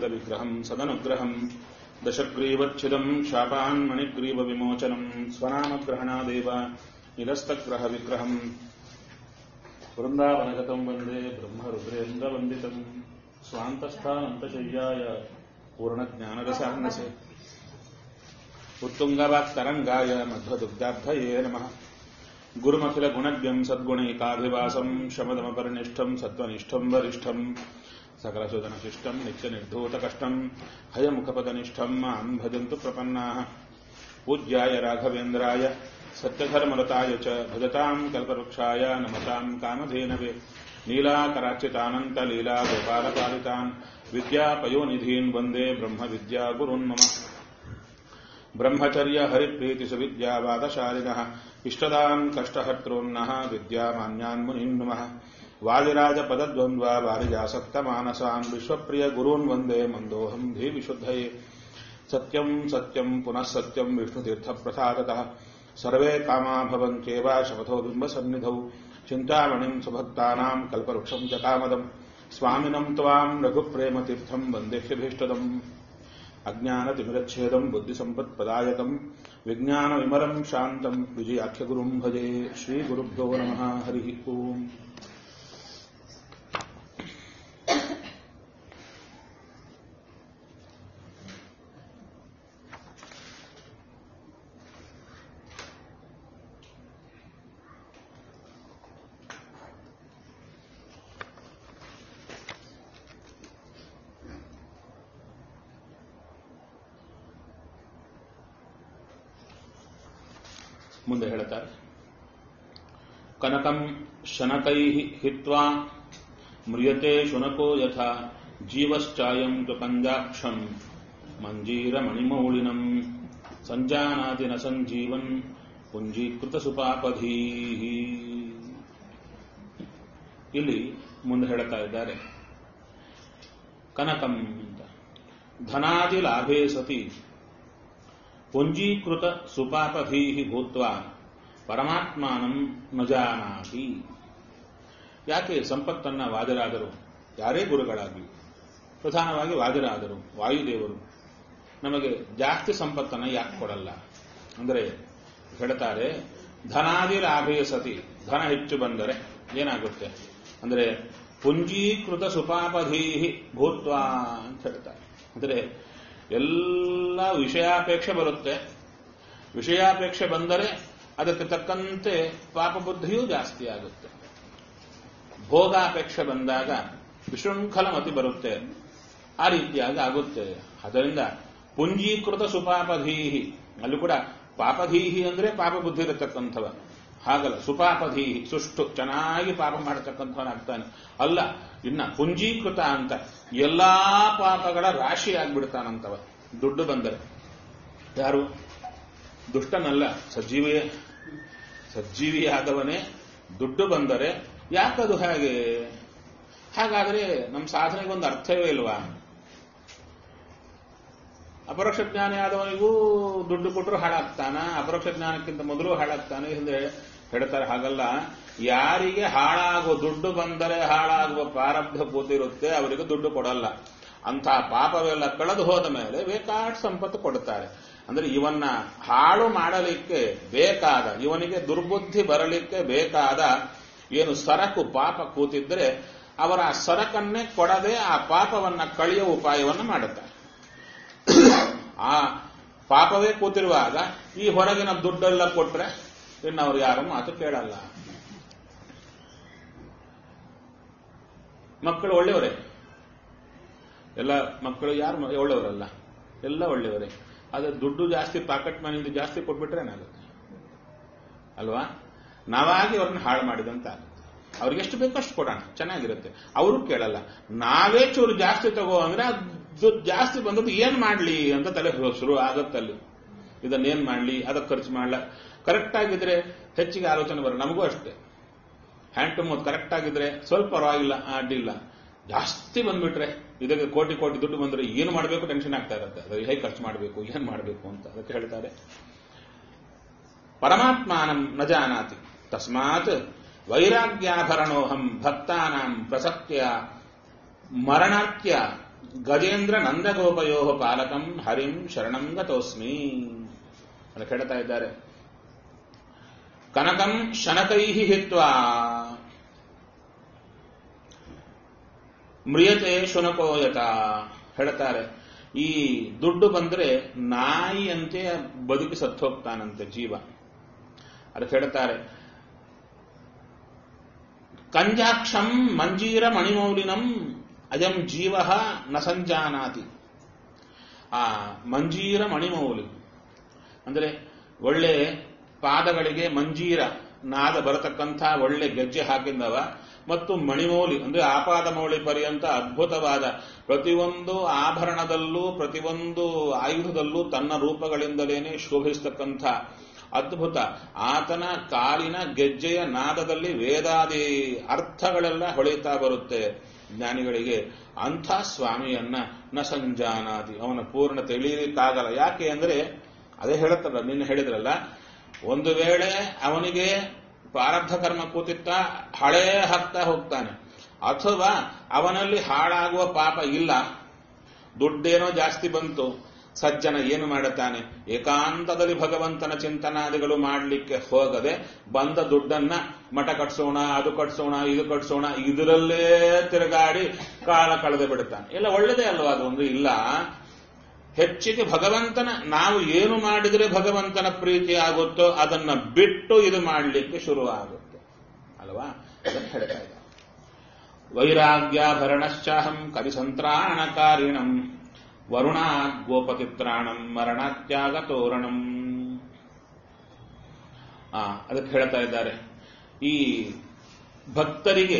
विग्रहम् सदनुग्रहम् दशग्रीवच्छिदम् शापान्मणिग्रीवविमोचनम् स्वनामग्रहणादेव निरस्तग्रहविग्रहम् वृन्दावनगतम् वन्दे ब्रह्मरुद्रेन्द्रवन्दितम् स्वान्तस्थानन्तशय्याय पूर्णज्ञानरसार्णसे उत्तुङ्गवाक्तरङ्गाय मध्वदुग्धाब्धये नमः गुरुमखिलगुणज्ञम् सद्गुणैकाभिवासम् शमदमपरिनिष्ठम् सत्त्वनिष्ठम् वरिष्ठम् सकलसुदनशिष्टम् नित्यनिर्धूतकष्टम् हयमुखपदनिष्ठम् माम् भजन्तु प्रपन्नाः पूज्याय राघवेन्द्राय सत्यधर्मरताय च भजताम् कल्पवृक्षाय नमताम् कामधेनवे नीलाकराचितानन्तलीला गोपालपालितान् विद्यापयोनिधीन् वन्दे ब्रह्मविद्यागुरुन् मम ब्रह्मचर्य हरिप्रीतिसुविद्यावादशालिनः इष्टदान् कष्टहर्तॄन्नः विद्यामान्यान् मुनीन् नमः वादिराजपदद्वन्द्वा वारिजासक्तमानसान् विश्वप्रियगुरून् वन्दे मन्दोऽहम् धीविशुद्धये सत्यम् सत्यम् पुनः सत्यम् विष्णुतीर्थप्रसादतः सर्वे कामा भवन्त्येव शपथो बिम्बसन्निधौ चिन्तामणिम् सुभक्तानाम् कल्पवृक्षम् च कामदम् स्वामिनम् त्वाम् रघुप्रेमतीर्थम् वन्देह्यभीष्टदम् अज्ञानतिमिरच्छेदम् बुद्धिसम्पत्पदायकम् विज्ञानविमलम् शान्तम् विजयाख्यगुरुम् भजे श्रीगुरुभ्यो नमः हरिः ओम् ಮುಂದೆ ಹೇಳ್ತಾರೆ ಕನಕಂ ಶನಕೈ ಹಿತ್ವಾ ಮ್ರಿಯತೆ ಶುನಕೋ ಯಥಾ ಜೀವಶ್ಚಾಯಂ ತು ಪಂಜಾಕ್ಷಂ ಮಂಜೀರ ಮಣಿಮೌಳಿನಂ ಸಂಜಾನಾತಿ ನ ಸಂಜೀವನ್ ಪುಂಜೀಕೃತ ಸುಪಾಪಧೀ ಇಲ್ಲಿ ಮುಂದೆ ಹೇಳ್ತಾ ಇದ್ದಾರೆ ಕನಕಂ ಅಂತ ಧನಾದಿ ಲಾಭೇ ಸತಿ ಪುಂಜೀಕೃತ ಸುಪಾಪಧೀ ಭೂತ್ವ ಪರಮಾತ್ಮಾನಂ ನ ಜಾನಾತಿ ಯಾಕೆ ಸಂಪತ್ತನ್ನ ವಾದರಾದರು ಯಾರೇ ಗುರುಗಳಾಗಲಿ ಪ್ರಧಾನವಾಗಿ ವಾದರಾದರು ವಾಯುದೇವರು ನಮಗೆ ಜಾಸ್ತಿ ಸಂಪತ್ತನ್ನ ಯಾಕೆ ಕೊಡಲ್ಲ ಅಂದರೆ ಹೇಳ್ತಾರೆ ಧನಾದಿ ಲಾಭೇ ಸತಿ ಧನ ಹೆಚ್ಚು ಬಂದರೆ ಏನಾಗುತ್ತೆ ಅಂದರೆ ಪುಂಜೀಕೃತ ಸುಪಾಪಧೀಹಿ ಭೂತ್ವ ಅಂತ ಹೇಳ್ತಾರೆ ಅಂದರೆ ಎಲ್ಲ ವಿಷಯಾಪೇಕ್ಷೆ ಬರುತ್ತೆ ವಿಷಯಾಪೇಕ್ಷೆ ಬಂದರೆ ಅದಕ್ಕೆ ತಕ್ಕಂತೆ ಪಾಪಬುದ್ಧಿಯೂ ಜಾಸ್ತಿ ಆಗುತ್ತೆ ಭೋಗಾಪೇಕ್ಷೆ ಬಂದಾಗ ವಿಶೃಂಖಲ ಮತಿ ಬರುತ್ತೆ ಆ ರೀತಿಯಾಗಿ ಆಗುತ್ತೆ ಅದರಿಂದ ಪುಂಜೀಕೃತ ಸುಪಾಪಧೀಹಿ ಅಲ್ಲಿ ಕೂಡ ಪಾಪಧೀಹಿ ಅಂದ್ರೆ ಪಾಪ ಬುದ್ಧಿ ಇರತಕ್ಕಂಥವ ಹಾಗಲ್ಲ ಸುಪಾಪಧೀಹಿ ಸುಷ್ಟು ಚೆನ್ನಾಗಿ ಪಾಪ ಮಾಡತಕ್ಕಂಥವನಾಗ್ತಾನೆ ಅಲ್ಲ ಇನ್ನ ಪುಂಜೀಕೃತ ಅಂತ ಎಲ್ಲಾ ಪಾಪಗಳ ರಾಶಿ ಆಗ್ಬಿಡ್ತಾನಂತವ ದುಡ್ಡು ಬಂದರೆ ಯಾರು ದುಷ್ಟನಲ್ಲ ಸಜ್ಜೀವಿಯೇ ಸಜ್ಜೀವಿಯಾದವನೇ ದುಡ್ಡು ಬಂದರೆ ಯಾಕದು ಹಾಗೆ ಹಾಗಾದ್ರೆ ನಮ್ಮ ಸಾಧನೆಗೆ ಒಂದು ಅರ್ಥವೇ ಇಲ್ವಾ ಅಪರೋಕ್ಷ ಜ್ಞಾನಿ ಆದವನಿಗೂ ದುಡ್ಡು ಕೊಟ್ಟರು ಹಾಳಾಗ್ತಾನ ಅಪರೋಕ್ಷ ಜ್ಞಾನಕ್ಕಿಂತ ಮೊದಲು ಹಾಳಾಗ್ತಾನೆ ಹಿಂದೆ ಹೇಳ್ತಾರೆ ಹಾಗಲ್ಲ ಯಾರಿಗೆ ಹಾಳಾಗುವ ದುಡ್ಡು ಬಂದರೆ ಹಾಳಾಗುವ ಪ್ರಾರಬ್ಧ ಕೂತಿರುತ್ತೆ ಅವರಿಗೆ ದುಡ್ಡು ಕೊಡಲ್ಲ ಅಂಥ ಪಾಪವೆಲ್ಲ ಕಳೆದು ಹೋದ ಮೇಲೆ ಬೇಕಾಟ್ ಸಂಪತ್ತು ಕೊಡುತ್ತಾರೆ ಅಂದ್ರೆ ಇವನ್ನ ಹಾಳು ಮಾಡಲಿಕ್ಕೆ ಬೇಕಾದ ಇವನಿಗೆ ದುರ್ಬುದ್ಧಿ ಬರಲಿಕ್ಕೆ ಬೇಕಾದ ಏನು ಸರಕು ಪಾಪ ಕೂತಿದ್ರೆ ಅವರ ಆ ಸರಕನ್ನೇ ಕೊಡದೆ ಆ ಪಾಪವನ್ನ ಕಳೆಯುವ ಉಪಾಯವನ್ನು ಮಾಡುತ್ತಾರೆ ಆ ಪಾಪವೇ ಕೂತಿರುವಾಗ ಈ ಹೊರಗಿನ ದುಡ್ಡೆಲ್ಲ ಕೊಟ್ರೆ ಇನ್ನು ಅವ್ರು ಯಾರು ಮಾತು ಕೇಳಲ್ಲ ಮಕ್ಕಳು ಒಳ್ಳೆಯವರೇ ಎಲ್ಲ ಮಕ್ಕಳು ಯಾರು ಒಳ್ಳೆಯವರಲ್ಲ ಎಲ್ಲ ಒಳ್ಳೆಯವರೇ ಆದ್ರೆ ದುಡ್ಡು ಜಾಸ್ತಿ ಪಾಕೆಟ್ ಮನಿಂದ ಜಾಸ್ತಿ ಕೊಟ್ಬಿಟ್ರೆ ಏನಾಗುತ್ತೆ ಅಲ್ವಾ ನಾವಾಗಿ ಅವ್ರನ್ನ ಹಾಳು ಮಾಡಿದಂತ ಆಗುತ್ತೆ ಅವ್ರಿಗೆ ಎಷ್ಟು ಬೇಕೋ ಅಷ್ಟು ಕೊಡೋಣ ಚೆನ್ನಾಗಿರುತ್ತೆ ಅವರು ಕೇಳಲ್ಲ ನಾವೇ ಚೂರು ಜಾಸ್ತಿ ತಗೋ ಅಂದ್ರೆ ಅದು ಜಾಸ್ತಿ ಬಂದದ್ದು ಏನ್ ಮಾಡ್ಲಿ ಅಂತ ತಲೆ ಶುರು ಆಗತ್ತಲ್ಲಿ ಇದನ್ನೇನ್ ಮಾಡ್ಲಿ ಅದಕ್ಕೆ ಖರ್ಚು ಮಾಡ್ಲ ಕರೆಕ್ಟ್ ಆಗಿದ್ರೆ ಹೆಚ್ಚಿಗೆ ಆಲೋಚನೆ ಬರ ನಮಗೂ ಅಷ್ಟೇ ಹ್ಯಾಂಡ್ ಟು ಮೌತ್ ಕರೆಕ್ಟ್ ಆಗಿದ್ರೆ ಸ್ವಲ್ಪ ಪರವಾಗಿಲ್ಲ ಅಡ್ಡಿಲ್ಲ ಜಾಸ್ತಿ ಬಂದ್ಬಿಟ್ರೆ ಇದಕ್ಕೆ ಕೋಟಿ ಕೋಟಿ ದುಡ್ಡು ಬಂದ್ರೆ ಏನು ಮಾಡಬೇಕು ಟೆನ್ಷನ್ ಆಗ್ತಾ ಇರುತ್ತೆ ಅದು ಹೇಗೆ ಖರ್ಚು ಮಾಡಬೇಕು ಏನ್ ಮಾಡಬೇಕು ಅಂತ ಅದಕ್ಕೆ ಹೇಳ್ತಾರೆ ಪರಮಾತ್ಮಾನಂ ನ ಜಾನಾತಿ ತಸ್ಮಾತ್ ವೈರಾಗ್ಯಾಭರಣೋಹಂ ಭಕ್ತಾನಾಂ ಪ್ರಸಕ್ತಿಯ ಮರಣಾತ್ಯ ಗಜೇಂದ್ರ ನಂದಗೋಪಯೋ ಪಾಲಕಂ ಹರಿಂ ಶರಣಂ ಗತೋಸ್ಮಿ ಅಂತ ಹೇಳ್ತಾ ಇದ್ದಾರೆ ಕನಕಂ ಶನಕೈ ಹಿತ್ವಾ ಮ್ರಿಯತೆ ಶುನಕೋಯತ ಹೇಳ್ತಾರೆ ಈ ದುಡ್ಡು ಬಂದ್ರೆ ನಾಯಿಯಂತೆ ಬದುಕಿ ಸತ್ತು ಹೋಗ್ತಾನಂತೆ ಜೀವ ಅದಕ್ಕೆ ಹೇಳ್ತಾರೆ ಕಂಜಾಕ್ಷಂ ಮಂಜೀರ ಮಣಿಮೌಲಿನಂ ಅಯಂ ಜೀವ ನ ಸಂಜಾನಾತಿ ಆ ಮಂಜೀರ ಮಣಿಮೌಲಿ ಅಂದ್ರೆ ಒಳ್ಳೆ ಪಾದಗಳಿಗೆ ಮಂಜೀರ ನಾದ ಬರತಕ್ಕಂಥ ಒಳ್ಳೆ ಗೆಜ್ಜೆ ಹಾಕಿದವ ಮತ್ತು ಮಣಿಮೌಲಿ ಅಂದ್ರೆ ಆಪಾದ ಮೌಳಿ ಪರ್ಯಂತ ಅದ್ಭುತವಾದ ಪ್ರತಿಯೊಂದು ಆಭರಣದಲ್ಲೂ ಪ್ರತಿಯೊಂದು ಆಯುಧದಲ್ಲೂ ತನ್ನ ರೂಪಗಳಿಂದಲೇನೆ ಶೋಭಿಸ್ತಕ್ಕಂಥ ಅದ್ಭುತ ಆತನ ಕಾಲಿನ ಗೆಜ್ಜೆಯ ನಾದದಲ್ಲಿ ವೇದಾದಿ ಅರ್ಥಗಳೆಲ್ಲ ಹೊಳೆಯುತ್ತಾ ಬರುತ್ತೆ ಜ್ಞಾನಿಗಳಿಗೆ ಅಂಥ ಸ್ವಾಮಿಯನ್ನ ನ ಸಂಜಾನಾದಿ ಅವನ ಪೂರ್ಣ ತಿಳಿಯಲಿಕ್ಕಾಗಲ್ಲ ಯಾಕೆ ಅಂದ್ರೆ ಅದೇ ಹೇಳುತ್ತಲ್ಲ ನಿನ್ನೆ ಹೇಳಿದ್ರಲ್ಲ ಒಂದು ವೇಳೆ ಅವನಿಗೆ ಪ್ರಾರಬ್ಧ ಕರ್ಮ ಕೂತಿತ್ತ ಹಳೇ ಹಾಕ್ತಾ ಹೋಗ್ತಾನೆ ಅಥವಾ ಅವನಲ್ಲಿ ಹಾಳಾಗುವ ಪಾಪ ಇಲ್ಲ ದುಡ್ಡೇನೋ ಜಾಸ್ತಿ ಬಂತು ಸಜ್ಜನ ಏನು ಮಾಡುತ್ತಾನೆ ಏಕಾಂತದಲ್ಲಿ ಭಗವಂತನ ಚಿಂತನಾದಿಗಳು ಮಾಡಲಿಕ್ಕೆ ಹೋಗದೆ ಬಂದ ದುಡ್ಡನ್ನ ಮಠ ಕಟ್ಸೋಣ ಅದು ಕಟ್ಸೋಣ ಇದು ಕಟ್ಸೋಣ ಇದರಲ್ಲೇ ತಿರುಗಾಡಿ ಕಾಲ ಕಳೆದು ಬಿಡುತ್ತಾನೆ ಎಲ್ಲ ಒಳ್ಳೇದೇ ಅಲ್ವಾ ಅದು ಒಂದು ಇಲ್ಲ ಹೆಚ್ಚಿಗೆ ಭಗವಂತನ ನಾವು ಏನು ಮಾಡಿದರೆ ಭಗವಂತನ ಪ್ರೀತಿ ಆಗುತ್ತೋ ಅದನ್ನ ಬಿಟ್ಟು ಇದು ಮಾಡಲಿಕ್ಕೆ ಶುರುವಾಗುತ್ತೆ ಅಲ್ವಾ ಅದನ್ನು ಹೇಳ್ತಾ ಇದ್ದ ವೈರಾಗ್ಯಾಭರಣಶ್ಚಾಹಂ ಕಲಿಸಂತ್ರಾಣಕಾರಿಣಂ ವರುಣಾ ಗೋಪತಿತ್ರಾಣಂ ಮರಣತ್ಯಾಗ ತೋರಣಂ ಆ ಅದಕ್ಕೆ ಹೇಳ್ತಾ ಇದ್ದಾರೆ ಈ ಭಕ್ತರಿಗೆ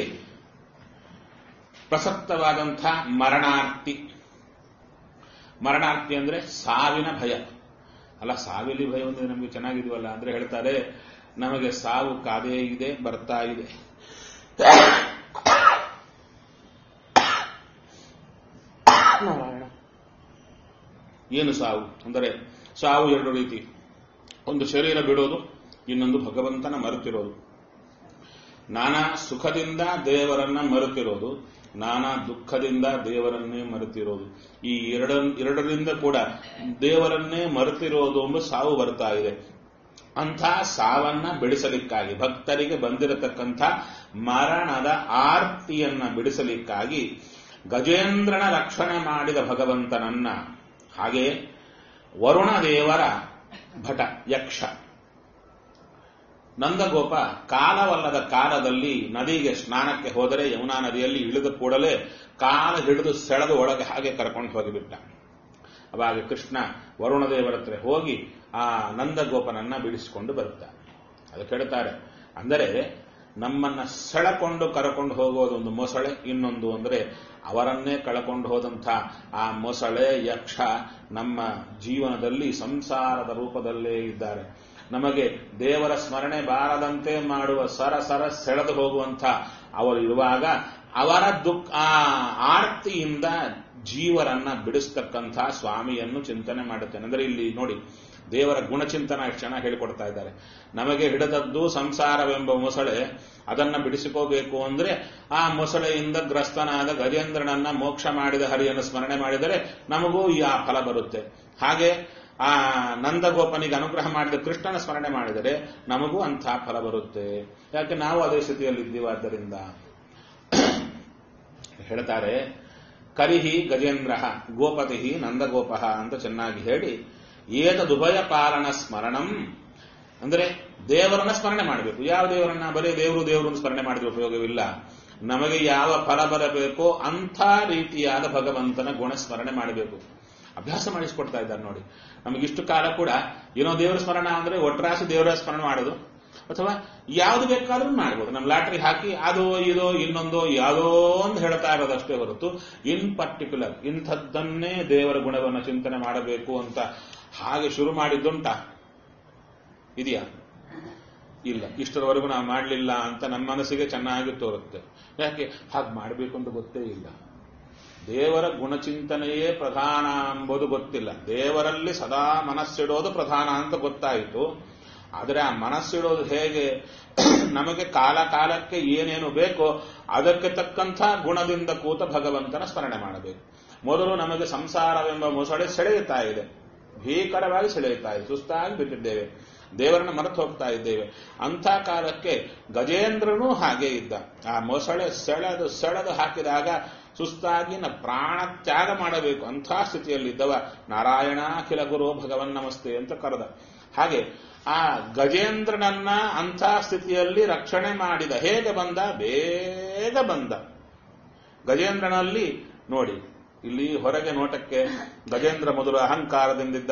ಪ್ರಸಕ್ತವಾದಂಥ ಮರಣಾರ್ತಿ ಮರಣಾರ್ತಿ ಅಂದ್ರೆ ಸಾವಿನ ಭಯ ಅಲ್ಲ ಸಾವಿಲಿ ಭಯ ಒಂದು ನಮಗೆ ಚೆನ್ನಾಗಿದೀವಲ್ಲ ಅಂದ್ರೆ ಹೇಳ್ತಾರೆ ನಮಗೆ ಸಾವು ಕಾದೇ ಇದೆ ಬರ್ತಾ ಇದೆ ಏನು ಸಾವು ಅಂದರೆ ಸಾವು ಎರಡು ರೀತಿ ಒಂದು ಶರೀರ ಬಿಡೋದು ಇನ್ನೊಂದು ಭಗವಂತನ ಮರೆತಿರೋದು ನಾನಾ ಸುಖದಿಂದ ದೇವರನ್ನ ಮರೆತಿರೋದು ನಾನಾ ದುಃಖದಿಂದ ದೇವರನ್ನೇ ಮರೆತಿರೋದು ಈ ಎರಡ ಎರಡರಿಂದ ಕೂಡ ದೇವರನ್ನೇ ಮರೆತಿರೋದು ಎಂಬ ಸಾವು ಬರ್ತಾ ಇದೆ ಅಂಥ ಸಾವನ್ನ ಬಿಡಿಸಲಿಕ್ಕಾಗಿ ಭಕ್ತರಿಗೆ ಬಂದಿರತಕ್ಕಂಥ ಮರಣದ ಆರ್ತಿಯನ್ನ ಬಿಡಿಸಲಿಕ್ಕಾಗಿ ಗಜೇಂದ್ರನ ರಕ್ಷಣೆ ಮಾಡಿದ ಭಗವಂತನನ್ನ ಹಾಗೆ ವರುಣ ದೇವರ ಭಟ ಯಕ್ಷ ನಂದಗೋಪ ಕಾಲವಲ್ಲದ ಕಾಲದಲ್ಲಿ ನದಿಗೆ ಸ್ನಾನಕ್ಕೆ ಹೋದರೆ ಯಮುನಾ ನದಿಯಲ್ಲಿ ಇಳಿದ ಕೂಡಲೇ ಕಾಲ ಹಿಡಿದು ಸೆಳೆದು ಒಳಗೆ ಹಾಗೆ ಕರ್ಕೊಂಡು ಹೋಗಿಬಿಟ್ಟ ಅವಾಗ ಕೃಷ್ಣ ವರುಣದೇವರ ಹತ್ರ ಹೋಗಿ ಆ ನಂದಗೋಪನನ್ನ ಬಿಡಿಸಿಕೊಂಡು ಬರುತ್ತಾನೆ ಅದಕ್ಕೆ ಹೇಳ್ತಾರೆ ಅಂದರೆ ನಮ್ಮನ್ನ ಸೆಳಕೊಂಡು ಕರಕೊಂಡು ಹೋಗೋದೊಂದು ಮೊಸಳೆ ಇನ್ನೊಂದು ಅಂದ್ರೆ ಅವರನ್ನೇ ಕಳಕೊಂಡು ಹೋದಂಥ ಆ ಮೊಸಳೆ ಯಕ್ಷ ನಮ್ಮ ಜೀವನದಲ್ಲಿ ಸಂಸಾರದ ರೂಪದಲ್ಲೇ ಇದ್ದಾರೆ ನಮಗೆ ದೇವರ ಸ್ಮರಣೆ ಬಾರದಂತೆ ಮಾಡುವ ಸರ ಸರ ಸೆಳೆದು ಹೋಗುವಂಥ ಅವರು ಇರುವಾಗ ಅವರ ದುಃಖ ಆ ಆರ್ತಿಯಿಂದ ಜೀವರನ್ನ ಬಿಡಿಸ್ತಕ್ಕಂಥ ಸ್ವಾಮಿಯನ್ನು ಚಿಂತನೆ ಮಾಡುತ್ತೇನೆ ಅಂದ್ರೆ ಇಲ್ಲಿ ನೋಡಿ ದೇವರ ಗುಣಚಿಂತನ ಎಷ್ಟು ಚೆನ್ನಾಗಿ ಹೇಳಿಕೊಡ್ತಾ ಇದ್ದಾರೆ ನಮಗೆ ಹಿಡಿದದ್ದು ಸಂಸಾರವೆಂಬ ಮೊಸಳೆ ಅದನ್ನ ಬಿಡಿಸಿಕೋಬೇಕು ಅಂದ್ರೆ ಆ ಮೊಸಳೆಯಿಂದ ಗ್ರಸ್ತನಾದ ಗಜೇಂದ್ರನನ್ನ ಮೋಕ್ಷ ಮಾಡಿದ ಹರಿಯನ್ನು ಸ್ಮರಣೆ ಮಾಡಿದರೆ ನಮಗೂ ಈ ಆ ಫಲ ಬರುತ್ತೆ ಹಾಗೆ ಆ ನಂದಗೋಪನಿಗೆ ಅನುಗ್ರಹ ಮಾಡಿದ ಕೃಷ್ಣನ ಸ್ಮರಣೆ ಮಾಡಿದರೆ ನಮಗೂ ಅಂಥ ಫಲ ಬರುತ್ತೆ ಯಾಕೆ ನಾವು ಅದೇ ಸ್ಥಿತಿಯಲ್ಲಿದ್ದೀವಿ ಆದ್ದರಿಂದ ಹೇಳ್ತಾರೆ ಕರಿಹಿ ಗಜೇಂದ್ರ ಗೋಪತಿ ನಂದಗೋಪ ಅಂತ ಚೆನ್ನಾಗಿ ಹೇಳಿ ಏತದುಭಯ ಪಾಲನ ಸ್ಮರಣಂ ಅಂದ್ರೆ ದೇವರನ್ನ ಸ್ಮರಣೆ ಮಾಡಬೇಕು ಯಾವ ದೇವರನ್ನ ಬರೀ ದೇವರು ದೇವರನ್ನು ಸ್ಮರಣೆ ಮಾಡಿದ ಉಪಯೋಗವಿಲ್ಲ ನಮಗೆ ಯಾವ ಫಲ ಬರಬೇಕೋ ಅಂಥ ರೀತಿಯಾದ ಭಗವಂತನ ಗುಣ ಸ್ಮರಣೆ ಮಾಡಬೇಕು ಅಭ್ಯಾಸ ಮಾಡಿಸ್ಕೊಡ್ತಾ ಇದ್ದಾರೆ ನೋಡಿ ನಮಗಿಷ್ಟು ಕಾಲ ಕೂಡ ಏನೋ ದೇವರ ಸ್ಮರಣ ಅಂದ್ರೆ ಒಟ್ರಾಸಿ ದೇವರ ಸ್ಮರಣೆ ಮಾಡೋದು ಅಥವಾ ಯಾವುದು ಬೇಕಾದ್ರೂ ಮಾಡ್ಬೋದು ನಮ್ಮ ಲಾಟ್ರಿ ಹಾಕಿ ಅದು ಇದೋ ಇನ್ನೊಂದೋ ಯಾವುದೋ ಒಂದು ಹೇಳ್ತಾ ಇರೋದಷ್ಟೇ ಹೊರತು ಇನ್ ಪರ್ಟಿಕ್ಯುಲರ್ ಇಂಥದ್ದನ್ನೇ ದೇವರ ಗುಣವನ್ನು ಚಿಂತನೆ ಮಾಡಬೇಕು ಅಂತ ಹಾಗೆ ಶುರು ಮಾಡಿದ್ದುಂಟ ಇದೆಯಾ ಇಲ್ಲ ಇಷ್ಟರವರೆಗೂ ನಾವು ಮಾಡಲಿಲ್ಲ ಅಂತ ನಮ್ಮ ಮನಸ್ಸಿಗೆ ಚೆನ್ನಾಗಿ ತೋರುತ್ತೆ ಯಾಕೆ ಹಾಗೆ ಮಾಡಬೇಕು ಅಂತ ಗೊತ್ತೇ ಇಲ್ಲ ದೇವರ ಗುಣಚಿಂತನೆಯೇ ಪ್ರಧಾನ ಎಂಬುದು ಗೊತ್ತಿಲ್ಲ ದೇವರಲ್ಲಿ ಸದಾ ಮನಸ್ಸಿಡೋದು ಪ್ರಧಾನ ಅಂತ ಗೊತ್ತಾಯಿತು ಆದರೆ ಆ ಮನಸ್ಸಿಡೋದು ಹೇಗೆ ನಮಗೆ ಕಾಲ ಕಾಲಕ್ಕೆ ಏನೇನು ಬೇಕೋ ಅದಕ್ಕೆ ತಕ್ಕಂಥ ಗುಣದಿಂದ ಕೂತ ಭಗವಂತನ ಸ್ಮರಣೆ ಮಾಡಬೇಕು ಮೊದಲು ನಮಗೆ ಸಂಸಾರವೆಂಬ ಮೊಸಳೆ ಸೆಳೆಯುತ್ತಾ ಇದೆ ಭೀಕರವಾಗಿ ಸೆಳೆಯುತ್ತಾ ಇದೆ ಸುಸ್ತಾಗಿ ಬಿಟ್ಟಿದ್ದೇವೆ ದೇವರನ್ನ ಮರೆತು ಹೋಗ್ತಾ ಇದ್ದೇವೆ ಅಂಥ ಕಾಲಕ್ಕೆ ಗಜೇಂದ್ರನೂ ಹಾಗೆ ಇದ್ದ ಆ ಮೊಸಳೆ ಸೆಳೆದು ಸೆಳೆದು ಹಾಕಿದಾಗ ಸುಸ್ತಾಗಿ ನ ಪ್ರಾಣ ತ್ಯಾಗ ಮಾಡಬೇಕು ಅಂಥ ಸ್ಥಿತಿಯಲ್ಲಿದ್ದವ ನಾರಾಯಣ ಅಖಿಲ ಗುರು ಭಗವನ್ ನಮಸ್ತೆ ಅಂತ ಕರೆದ ಹಾಗೆ ಆ ಗಜೇಂದ್ರನನ್ನ ಅಂಥ ಸ್ಥಿತಿಯಲ್ಲಿ ರಕ್ಷಣೆ ಮಾಡಿದ ಹೇಗೆ ಬಂದ ಬೇಗ ಬಂದ ಗಜೇಂದ್ರನಲ್ಲಿ ನೋಡಿ ಇಲ್ಲಿ ಹೊರಗೆ ನೋಟಕ್ಕೆ ಗಜೇಂದ್ರ ಮೊದಲು ಅಹಂಕಾರದಿಂದಿದ್ದ